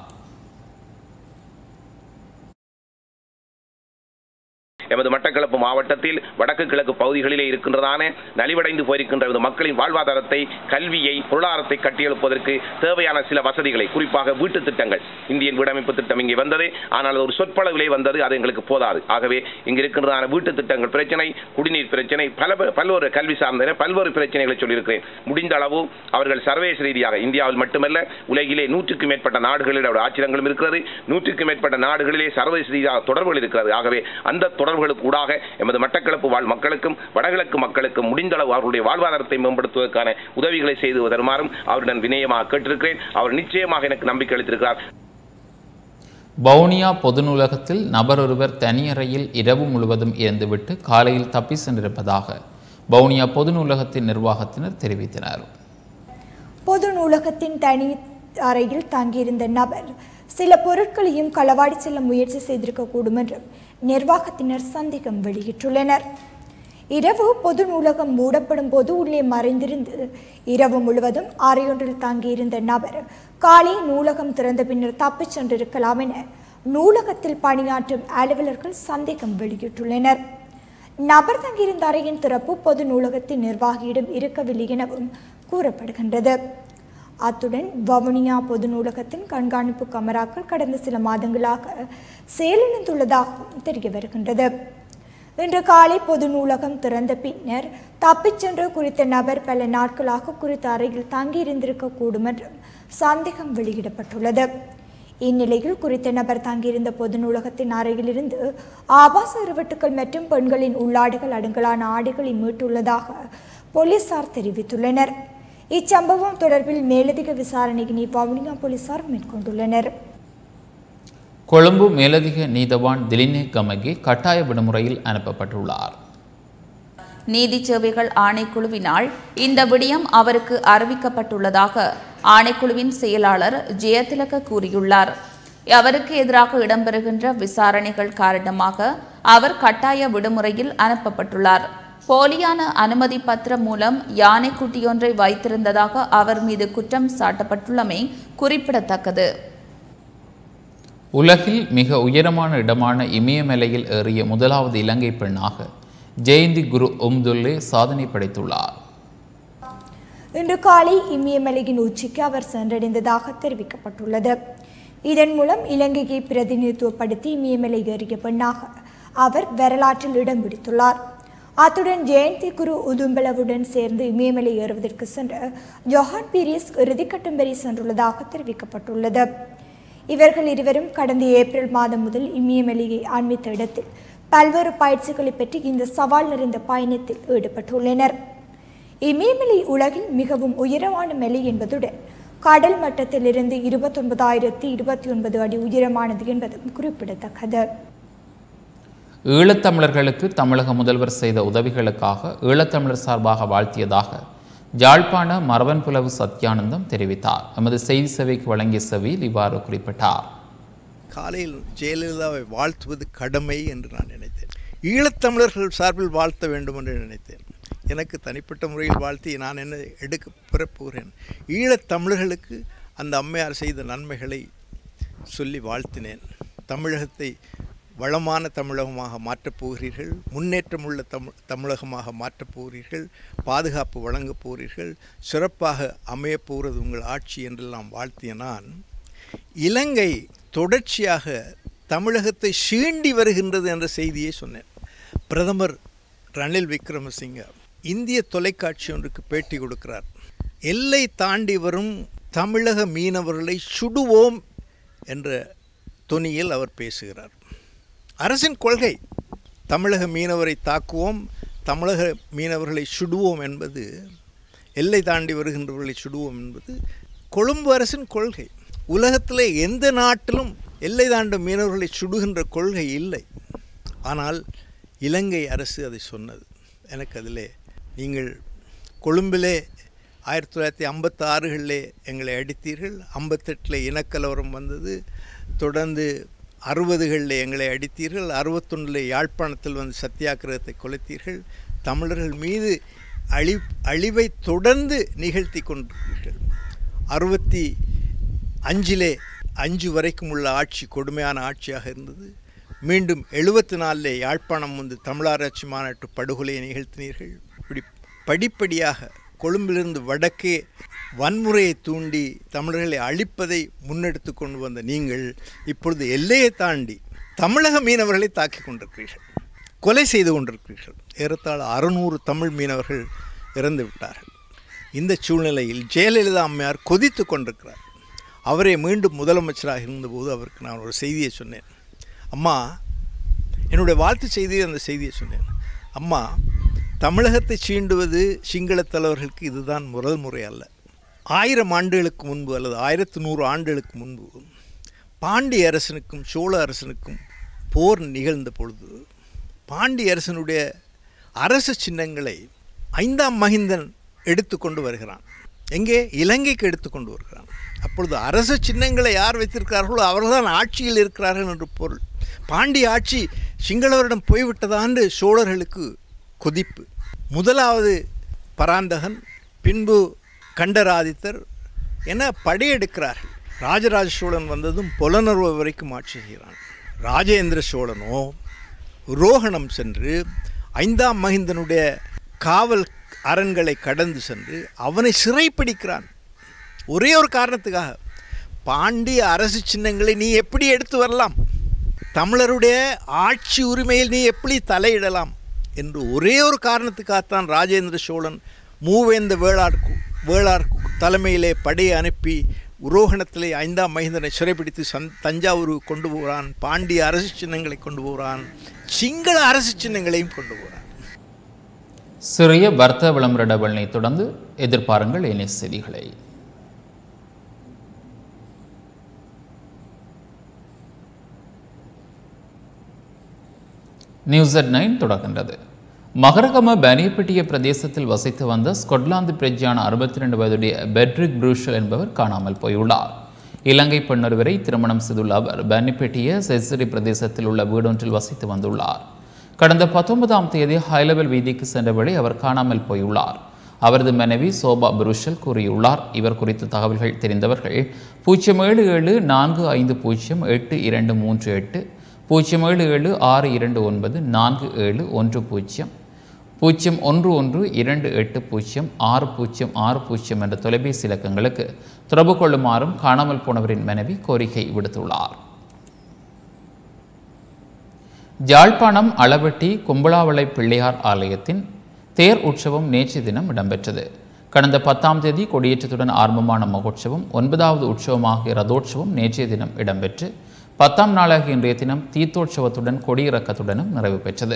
Speaker 16: எமது மட்டக்களப்பு மாவட்டத்தில் வடக்கு கிழக்கு பகுதிகளிலே இருக்கின்றதான நலிவடைந்து போயிருக்கின்ற எமது மக்களின் வாழ்வாதாரத்தை கல்வியை பொருளாதாரத்தை கட்டியெழுப்பதற்கு தேவையான சில வசதிகளை குறிப்பாக வீட்டு திட்டங்கள் இந்தியன் வீடமைப்பு திட்டம் இங்கே வந்தது ஆனால் அது ஒரு சொற்பளவிலே வந்தது அது எங்களுக்கு போதாது ஆகவே இங்கு இருக்கின்றதான வீட்டு திட்டங்கள் பிரச்சனை குடிநீர் பிரச்சனை பல பல்வேறு கல்வி சார்ந்த பல்வேறு பிரச்சனைகளை சொல்லியிருக்கிறேன் முடிந்த அளவு அவர்கள் சர்வதேச ரீதியாக இந்தியாவில் மட்டுமல்ல உலகிலே நூற்றுக்கு மேற்பட்ட நாடுகளில் அவருடைய ஆட்சியங்களும் இருக்கிறது நூற்றுக்கு மேற்பட்ட நாடுகளிலே சர்வதேச ரீதியாக தொடர்புகள் இருக்கிறது ஆகவே அந்த தொடர்புகளுக்கு ஊடாக எமது மட்டக்களப்பு வாழ் மக்களுக்கும் வடகிழக்கு மக்களுக்கும் முடிந்த அளவு அவர்களுடைய வாழ்வாதாரத்தை மேம்படுத்துவதற்கான உதவிகளை செய்து தருமாறும் அவருடன் வினயமாக கேட்டிருக்கிறேன் அவர் நிச்சயமாக எனக்கு நம்பிக்கை அளித்திருக்கிறார்
Speaker 1: வவுனியா பொது நூலகத்தில் நபர் ஒருவர் தனியறையில் இரவு முழுவதும் இருந்துவிட்டு காலையில் தப்பி சென்றிருப்பதாக வவுனியா பொது நூலகத்தின் நிர்வாகத்தினர் தெரிவித்தனர்
Speaker 3: பொது நூலகத்தின் தனி அறையில் தங்கியிருந்த நபர் சில பொருட்களையும் களவாடி செல்ல முயற்சி செய்திருக்கக்கூடும் என்றும் நிர்வாகத்தினர் சந்தேகம் வெளியிட்டுள்ளனர் இரவு பொது நூலகம் மூடப்படும் போது உள்ளே மறைந்திருந்து இரவு முழுவதும் அறையொன்றில் தங்கியிருந்த நபர் காலை நூலகம் திறந்த பின்னர் தப்பிச் சென்றிருக்கலாம் என நூலகத்தில் பணியாற்றும் அலுவலர்கள் சந்தேகம் வெளியிட்டுள்ளனர் நபர் தங்கியிருந்த அறையின் திறப்பு பொது நூலகத்தின் நிர்வாகியிடம் இருக்கவில்லை எனவும் கூறப்படுகின்றது அத்துடன் வவுனியா பொது நூலகத்தின் கண்காணிப்பு கமராக்கள் கடந்த சில மாதங்களாக செயலிழந்துள்ளதாகவும் தெரிய வருகின்றது இன்று காலை பொது நூலகம் திறந்த பின்னர் தப்பிச் சென்ற குறித்த நபர் பல நாட்களாக குறித்த அறையில் தங்கியிருந்திருக்க கூடும் என்றும் சந்தேகம் வெளியிடப்பட்டுள்ளது இந்நிலையில் குறித்த நபர் தங்கியிருந்த பொது நூலகத்தின் அறையிலிருந்து ஆபாச இருவட்டுகள் மற்றும் பெண்களின் உள்ளாடைகள் அடங்கலான ஆடைகளை மீட்டுள்ளதாக போலீசார் தெரிவித்துள்ளனர் இச்சம்பவம் தொடர்பில் மேலதிக விசாரணையினை வவுனியா போலீசார் மேற்கொண்டுள்ளனர்
Speaker 1: கொழும்பு மேலதிக நீதவான் திலினே கமகி கட்டாய விடுமுறையில் அனுப்பப்பட்டுள்ளார்
Speaker 2: நீதி சேவைகள் ஆணைக்குழுவினால் இந்த விடயம் அவருக்கு அறிவிக்கப்பட்டுள்ளதாக ஆணைக்குழுவின் செயலாளர் ஜெயதிலக கூறியுள்ளார் அவருக்கு எதிராக இடம்பெறுகின்ற விசாரணைகள் காரணமாக அவர் கட்டாய விடுமுறையில் அனுப்பப்பட்டுள்ளார் போலியான அனுமதி பத்திரம் மூலம் யானைக்குட்டியொன்றை வைத்திருந்ததாக அவர் மீது குற்றம் சாட்டப்பட்டுள்ளமை குறிப்பிடத்தக்கது
Speaker 1: உலகில் மிக உயரமான இடமான இமயமலையில் ஏறிய முதலாவது இலங்கை பெண்ணாக ஜெயந்தி குரு உம்துல்லே சாதனை படைத்துள்ளார்
Speaker 3: இன்று காலை இமயமலையின் உச்சிக்கு அவர் சென்றடைந்ததாக தெரிவிக்கப்பட்டுள்ளது இதன் மூலம் இலங்கையை பிரதிநிதித்துவப்படுத்தி இமயமலை ஏறிய பெண்ணாக அவர் வரலாற்றில் இடம் பிடித்துள்ளார் அத்துடன் ஜெயந்தி குரு உதும்பலவுடன் சேர்ந்து இமயமலை ஏறுவதற்கு சென்ற ஜொஹான் பீரிஸ் இறுதிக்கட்டம் வரை சென்றுள்ளதாக தெரிவிக்கப்பட்டுள்ளது இவர்கள் இருவரும் கடந்த ஏப்ரல் மாதம் முதல் இமயமலையை ஆன்மித்த இடத்தில் பல்வேறு பயிற்சிகளை பெற்று இந்த சவால் நிறைந்த பயணத்தில் ஈடுபட்டுள்ளனர் இமயமலை உலகில் மிகவும் உயரமான மலை என்பதுடன் கடல் மட்டத்திலிருந்து இருபத்தொன்பதாயிரத்தி இருபத்தி ஒன்பது அடி உயரமானது என்பதும் குறிப்பிடத்தக்கது
Speaker 1: ஈழத்தமிழர்களுக்கு தமிழக முதல்வர் செய்த உதவிகளுக்காக ஈழத்தமிழர் சார்பாக வாழ்த்தியதாக ஜாழ்ப்பாண மரபன் புலவு சத்யானந்தம் தெரிவித்தார் எமது செய்தி சேவைக்கு வழங்கிய செவியில் இவ்வாறு குறிப்பிட்டார்
Speaker 17: காலையில் ஜெயலலிதாவை வாழ்த்துவது கடமை என்று நான் நினைத்தேன் ஈழத்தமிழர்கள் சார்பில் வாழ்த்த வேண்டும் என்று நினைத்தேன் எனக்கு தனிப்பட்ட முறையில் வாழ்த்தி நான் என்ன எடுக்க பெறப்போகிறேன் ஈழத்தமிழர்களுக்கு அந்த அம்மையார் செய்த நன்மைகளை சொல்லி வாழ்த்தினேன் தமிழகத்தை வளமான தமிழகமாக மாற்றப் போகிறீர்கள் முன்னேற்றமுள்ள தமிழ் தமிழகமாக மாற்றப் போகிறீர்கள் பாதுகாப்பு வழங்கப் போகிறீர்கள் சிறப்பாக அமையப் போகிறது உங்கள் ஆட்சி என்றெல்லாம் வாழ்த்திய நான் இலங்கை தொடர்ச்சியாக தமிழகத்தை சீண்டி வருகின்றது என்ற செய்தியை சொன்னேன் பிரதமர் ரணில் விக்ரமசிங்க இந்திய தொலைக்காட்சி ஒன்றுக்கு பேட்டி கொடுக்கிறார் எல்லை தாண்டி வரும் தமிழக மீனவர்களை சுடுவோம் என்ற தொனியில் அவர் பேசுகிறார் அரசின் கொள்கை தமிழக மீனவரை தாக்குவோம் தமிழக மீனவர்களை சுடுவோம் என்பது எல்லை தாண்டி வருகின்றவர்களை சுடுவோம் என்பது கொழும்பு அரசின் கொள்கை உலகத்தில் எந்த நாட்டிலும் எல்லை தாண்டும் மீனவர்களை சுடுகின்ற கொள்கை இல்லை ஆனால் இலங்கை அரசு அதை சொன்னது எனக்கு அதில் நீங்கள் கொழும்பிலே ஆயிரத்தி தொள்ளாயிரத்தி ஐம்பத்தி ஆறுகளிலே எங்களை அடித்தீர்கள் ஐம்பத்தெட்டில் இனக்கலவரம் வந்தது தொடர்ந்து அறுபதுகளில் எங்களை அடித்தீர்கள் அறுபத்தொன்னில் யாழ்ப்பாணத்தில் வந்து சத்தியாகிரகத்தை கொலைத்தீர்கள் தமிழர்கள் மீது அழி அழிவை தொடர்ந்து நிகழ்த்தி கொண்டிருக்கிறீர்கள் அறுபத்தி அஞ்சிலே அஞ்சு வரைக்கும் உள்ள ஆட்சி கொடுமையான ஆட்சியாக இருந்தது மீண்டும் எழுபத்தி நாலிலே யாழ்ப்பாணம் வந்து தமிழாராய்ச்சி மாநாட்டு படுகொலையை நிகழ்த்தினீர்கள் இப்படி படிப்படியாக கொழும்பிலிருந்து வடக்கே வன்முறையை தூண்டி தமிழர்களை அழிப்பதை முன்னெடுத்து கொண்டு வந்த நீங்கள் இப்பொழுது எல்லையை தாண்டி தமிழக மீனவர்களை தாக்கி கொண்டிருக்கிறீர்கள் கொலை செய்து கொண்டிருக்கிறீர்கள் ஏறத்தாழ அறுநூறு தமிழ் மீனவர்கள் இறந்து விட்டார்கள் இந்த சூழ்நிலையில் ஜெயலலிதா அம்மையார் கொதித்து கொண்டிருக்கிறார் அவரே மீண்டும் முதலமைச்சராக இருந்தபோது அவருக்கு நான் ஒரு செய்தியை சொன்னேன் அம்மா என்னுடைய வாழ்த்து செய்தியை அந்த செய்தியை சொன்னேன் அம்மா தமிழகத்தை சீண்டுவது சிங்களத் தலைவர்களுக்கு இதுதான் முதல் முறை அல்ல ஆயிரம் ஆண்டுகளுக்கு முன்பு அல்லது ஆயிரத்து நூறு ஆண்டுகளுக்கு முன்பு பாண்டிய அரசனுக்கும் சோழ அரசனுக்கும் போர் நிகழ்ந்த பொழுது பாண்டிய அரசனுடைய அரச சின்னங்களை ஐந்தாம் மகிந்தன் எடுத்துக்கொண்டு வருகிறான் எங்கே இலங்கைக்கு எடுத்துக்கொண்டு வருகிறான் அப்பொழுது அரச சின்னங்களை யார் வைத்திருக்கிறார்களோ அவர்கள்தான் ஆட்சியில் இருக்கிறார்கள் என்று பொருள் பாண்டிய ஆட்சி சிங்களவரிடம் போய்விட்டதாண்டு சோழர்களுக்கு கொதிப்பு முதலாவது பராந்தகன் பின்பு கண்டராதித்தர் என படையெடுக்கிறார்கள் ராஜராஜ சோழன் வந்ததும் புலனர்வு வரைக்கும் ஆட்சி செய்கிறான் ராஜேந்திர சோழனோ ரோகணம் சென்று ஐந்தாம் மகிந்தனுடைய காவல் அரண்களை கடந்து சென்று அவனை சிறைப்பிடிக்கிறான் ஒரே ஒரு காரணத்துக்காக பாண்டிய அரசு சின்னங்களை நீ எப்படி எடுத்து வரலாம் தமிழருடைய ஆட்சி உரிமையில் நீ எப்படி தலையிடலாம் என்று ஒரே ஒரு காரணத்துக்காகத்தான் ராஜேந்திர சோழன் மூவேந்த வேளார் வேளார் தலைமையிலே படையை அனுப்பி உரோகணத்திலே ஐந்தாம் மகிந்தனை சிறைப்பிடித்து சந் தஞ்சாவூருக்கு கொண்டு போகிறான் பாண்டிய அரசு சின்னங்களை கொண்டு போகிறான் சிங்கள அரசு சின்னங்களையும் கொண்டு போகிறான்
Speaker 1: சிறிய வர்த்த விளம்பர டபல்னை தொடர்ந்து எதிர்பாருங்கள் இனி செய்திகளை நியூஸ் அட் நைன் தொடர்கின்றது மகரகம பனியப்பட்டிய பிரதேசத்தில் வசித்து வந்த ஸ்கொட்லாந்து பிரஜையான அறுபத்தி ரெண்டு வயதுடைய பெட்ரிக் ப்ரூஷல் என்பவர் காணாமல் போயுள்ளார் இலங்கை பெண்ணொருவரை திருமணம் செய்துள்ள அவர் பனிப்பட்டிய செசரி பிரதேசத்தில் உள்ள வீடொன்றில் வசித்து வந்துள்ளார் கடந்த பத்தொன்பதாம் தேதி ஹைலெவல் வீதிக்கு சென்றபடி அவர் காணாமல் போயுள்ளார் அவரது மனைவி சோபா புருஷல் கூறியுள்ளார் இவர் குறித்த தகவல்கள் தெரிந்தவர்கள் பூஜ்ஜியம் ஏழு ஏழு நான்கு ஐந்து பூஜ்ஜியம் எட்டு இரண்டு மூன்று எட்டு பூஜ்ஜியம் ஏழு ஏழு ஆறு இரண்டு ஒன்பது நான்கு ஏழு ஒன்று பூஜ்ஜியம் பூஜ்ஜியம் ஒன்று ஒன்று இரண்டு எட்டு பூஜ்ஜியம் ஆறு பூஜ்ஜியம் ஆறு பூஜ்ஜியம் என்ற தொலைபேசி இலக்கங்களுக்கு தொடர்பு கொள்ளுமாறும் காணாமல் போனவரின் மனைவி கோரிக்கை விடுத்துள்ளார் யாழ்ப்பாணம் அளவட்டி கும்பலாவளை பிள்ளையார் ஆலயத்தின் தேர் உற்சவம் நேற்று தினம் இடம்பெற்றது கடந்த பத்தாம் தேதி கொடியேற்றத்துடன் ஆரம்பமான மகோற்சவம் ஒன்பதாவது உற்சவமாகிய ரதோற்சவம் நேற்றைய தினம் இடம்பெற்று பத்தாம் நாளாகிய இன்றைய தினம் தீர்த்தோற்சவத்துடன் கொடியிறக்கத்துடனும் நிறைவு பெற்றது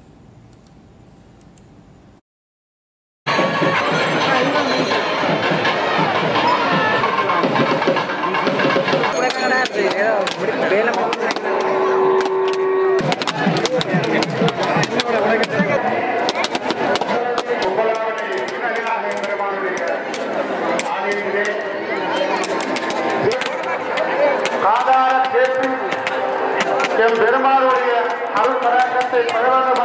Speaker 13: எம் பெருமாளுடைய அருள் பராக்கத்தை பகவான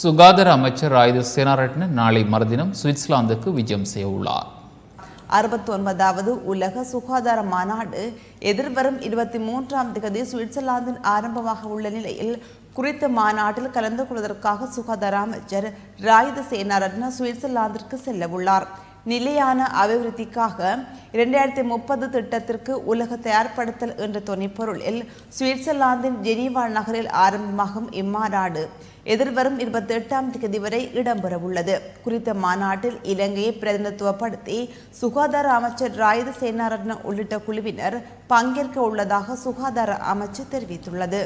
Speaker 1: சுகாதார அமைச்சர் ஆயுத சேனாரட்ன நாளை மறுதினம் சுவிட்சர்லாந்துக்கு விஜயம் செய்ய உள்ளார்
Speaker 18: அறுபத்தி ஒன்பதாவது உலக சுகாதார மாநாடு எதிர்வரும் இருபத்தி மூன்றாம் தேதி சுவிட்சர்லாந்தில் ஆரம்பமாக உள்ள நிலையில் குறித்த மாநாட்டில் கலந்து கொள்வதற்காக சுகாதார அமைச்சர் ராயுத சேனாரத்ன சுவிட்சர்லாந்திற்கு செல்ல உள்ளார் நிலையான அபிவிருத்திக்காக இரண்டாயிரத்தி முப்பது திட்டத்திற்கு உலக தயார்படுத்தல் என்ற துணைப்பொருளில் சுவிட்சர்லாந்தின் ஜெனீவா நகரில் ஆரம்பமாகும் இம்மாநாடு எதிர்வரும் இருபத்தி எட்டாம் தேதி வரை இடம்பெறவுள்ளது குறித்த மாநாட்டில் இலங்கையை பிரதிநிதித்துவப்படுத்தி சுகாதார அமைச்சர் ராயுத சேனாரத்ன உள்ளிட்ட குழுவினர் பங்கேற்க உள்ளதாக சுகாதார அமைச்சு தெரிவித்துள்ளது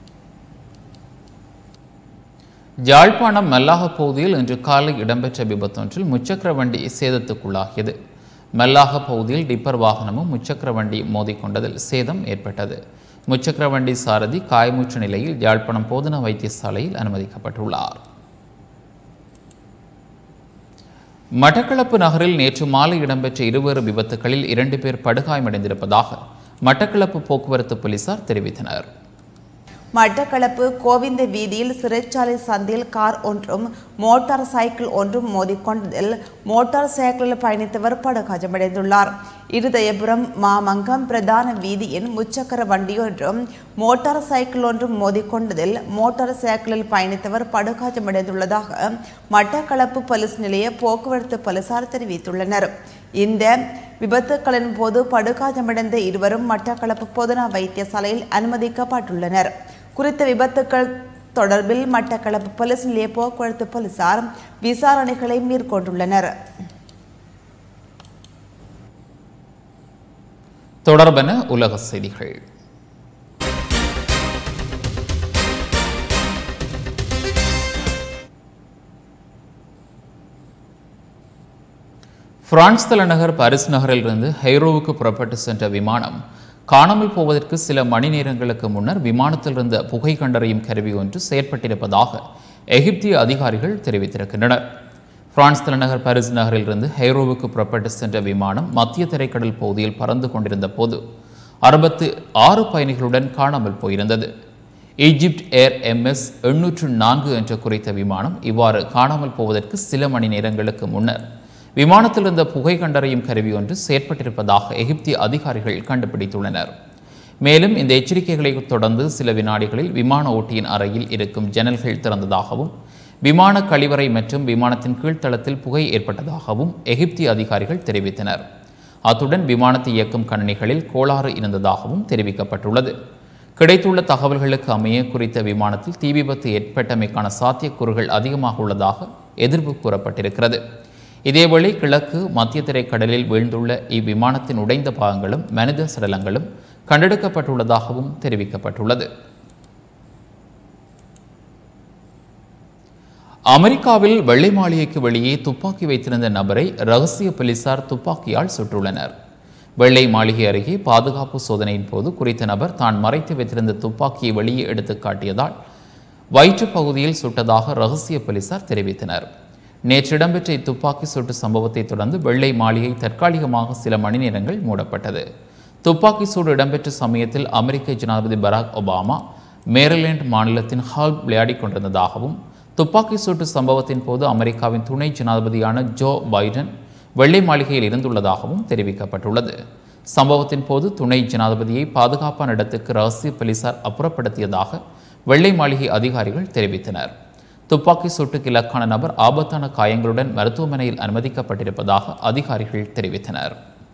Speaker 1: யாழ்ப்பாணம் மல்லாக பகுதியில் இன்று காலை இடம்பெற்ற விபத்தொன்றில் முச்சக்கர வண்டி சேதத்துக்குள்ளாகியது மல்லாக பகுதியில் டிப்பர் வாகனமும் முச்சக்கர வண்டி மோதிக்கொண்டதில் சேதம் ஏற்பட்டது முச்சக்கர வண்டி சாரதி காயமுற்ற நிலையில் யாழ்ப்பாணம் போதனா வைத்தியசாலையில் அனுமதிக்கப்பட்டுள்ளார் மட்டக்களப்பு நகரில் நேற்று மாலை இடம்பெற்ற இருவேறு விபத்துகளில் இரண்டு பேர் படுகாயமடைந்திருப்பதாக மட்டக்களப்பு போக்குவரத்து போலீசார் தெரிவித்தனர்
Speaker 18: மட்டக்களப்பு கோவிந்த வீதியில் சிறைச்சாலை சந்தியில் கார் ஒன்றும் மோட்டார் சைக்கிள் ஒன்றும் மோதிக்கொண்டதில் மோட்டார் சைக்கிளில் பயணித்தவர் படுகாயமடைந்துள்ளார் இருதயபுரம் மாமங்கம் பிரதான வீதியின் முச்சக்கர வண்டியொன்றும் மோட்டார் சைக்கிள் ஒன்றும் மோதிக்கொண்டதில் மோட்டார் சைக்கிளில் பயணித்தவர் படுகாயமடைந்துள்ளதாக மட்டக்களப்பு போலீஸ் நிலைய போக்குவரத்து போலீசார் தெரிவித்துள்ளனர் இந்த விபத்துக்களின் போது படுகாயமடைந்த இருவரும் மட்டக்களப்பு பொதுநா வைத்தியசாலையில் அனுமதிக்கப்பட்டுள்ளனர் குறித்த விபத்துக்கள் தொடர்பில் மட்டக்களப்பு போலீஸ் நிலைய போக்குவரத்து போலீசார் விசாரணைகளை மேற்கொண்டுள்ளனர்
Speaker 1: தொடர்பென உலக செய்திகள் பிரான்ஸ் தலைநகர் பாரிஸ் நகரிலிருந்து ஹைரோவுக்கு புறப்பட்டு சென்ற விமானம் காணாமல் போவதற்கு சில மணி நேரங்களுக்கு முன்னர் விமானத்தில் இருந்த புகை கண்டறியும் கருவி ஒன்று செயற்பட்டிருப்பதாக எகிப்திய அதிகாரிகள் தெரிவித்திருக்கின்றனர் பிரான்ஸ் தலைநகர் பாரிஸ் நகரிலிருந்து ஹைரோவுக்கு புறப்பட்டு சென்ற விமானம் மத்திய திரைக்கடல் பகுதியில் பறந்து கொண்டிருந்த போது அறுபத்து ஆறு பயணிகளுடன் காணாமல் போயிருந்தது ஈஜிப்ட் ஏர் எம்எஸ் எண்ணூற்று நான்கு என்ற குறித்த விமானம் இவ்வாறு காணாமல் போவதற்கு சில மணி நேரங்களுக்கு முன்னர் விமானத்தில் இருந்த புகை கண்டறியும் கருவி ஒன்று செயற்பட்டிருப்பதாக எகிப்திய அதிகாரிகள் கண்டுபிடித்துள்ளனர் மேலும் இந்த எச்சரிக்கைகளை தொடர்ந்து சில வினாடிகளில் விமான ஓட்டியின் அறையில் இருக்கும் ஜன்னல்கள் திறந்ததாகவும் விமான கழிவறை மற்றும் விமானத்தின் கீழ்த்தளத்தில் புகை ஏற்பட்டதாகவும் எகிப்திய அதிகாரிகள் தெரிவித்தனர் அத்துடன் விமானத்தை இயக்கும் கணினிகளில் கோளாறு இருந்ததாகவும் தெரிவிக்கப்பட்டுள்ளது கிடைத்துள்ள தகவல்களுக்கு அமைய குறித்த விமானத்தில் தீ விபத்து ஏற்பட்டமைக்கான சாத்தியக்கூறுகள் அதிகமாக உள்ளதாக எதிர்ப்பு கூறப்பட்டிருக்கிறது இதேவேளை கிழக்கு மத்திய திரைக்கடலில் வீழ்ந்துள்ள இவ்விமானத்தின் உடைந்த பாகங்களும் மனித சடலங்களும் கண்டெடுக்கப்பட்டுள்ளதாகவும் தெரிவிக்கப்பட்டுள்ளது அமெரிக்காவில் வெள்ளை மாளிகைக்கு வெளியே துப்பாக்கி வைத்திருந்த நபரை ரகசிய போலீசார் துப்பாக்கியால் சுட்டுள்ளனர் வெள்ளை மாளிகை அருகே பாதுகாப்பு சோதனையின் போது குறித்த நபர் தான் மறைத்து வைத்திருந்த துப்பாக்கியை வெளியே எடுத்து காட்டியதால் வயிற்றுப் பகுதியில் சுட்டதாக ரகசிய போலீசார் தெரிவித்தனர் நேற்று இடம்பெற்ற இத்துப்பாக்கி சூட்டு சம்பவத்தை தொடர்ந்து வெள்ளை மாளிகை தற்காலிகமாக சில மணி நேரங்கள் மூடப்பட்டது துப்பாக்கி சூடு இடம்பெற்ற சமயத்தில் அமெரிக்க ஜனாதிபதி பராக் ஒபாமா மேரிலேண்ட் மாநிலத்தின் ஹால் விளையாடிக் கொண்டிருந்ததாகவும் துப்பாக்கி சூட்டு சம்பவத்தின் போது அமெரிக்காவின் துணை ஜனாதிபதியான ஜோ பைடன் வெள்ளை மாளிகையில் இருந்துள்ளதாகவும் தெரிவிக்கப்பட்டுள்ளது சம்பவத்தின் போது துணை ஜனாதிபதியை பாதுகாப்பான இடத்துக்கு ரகசிய போலீசார் அப்புறப்படுத்தியதாக வெள்ளை மாளிகை அதிகாரிகள் தெரிவித்தனர் துப்பாக்கி சூட்டுக்கு இலக்கான நபர் ஆபத்தான காயங்களுடன் மருத்துவமனையில் அனுமதிக்கப்பட்டிருப்பதாக அதிகாரிகள் தெரிவித்தனர்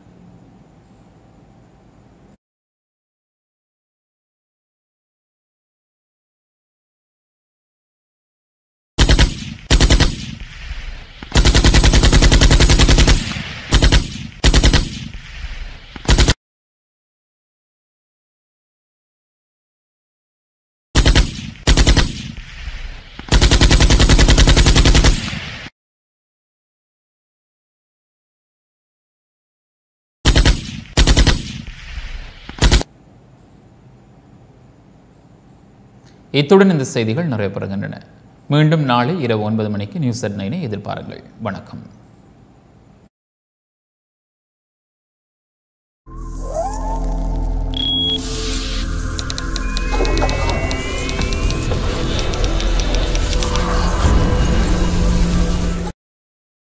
Speaker 1: இத்துடன் இந்த செய்திகள் நிறைவு பெறுகின்றன மீண்டும் நாளை இரவு ஒன்பது மணிக்கு நியூஸ் அட் நைனை எதிர்பாருங்கள் வணக்கம்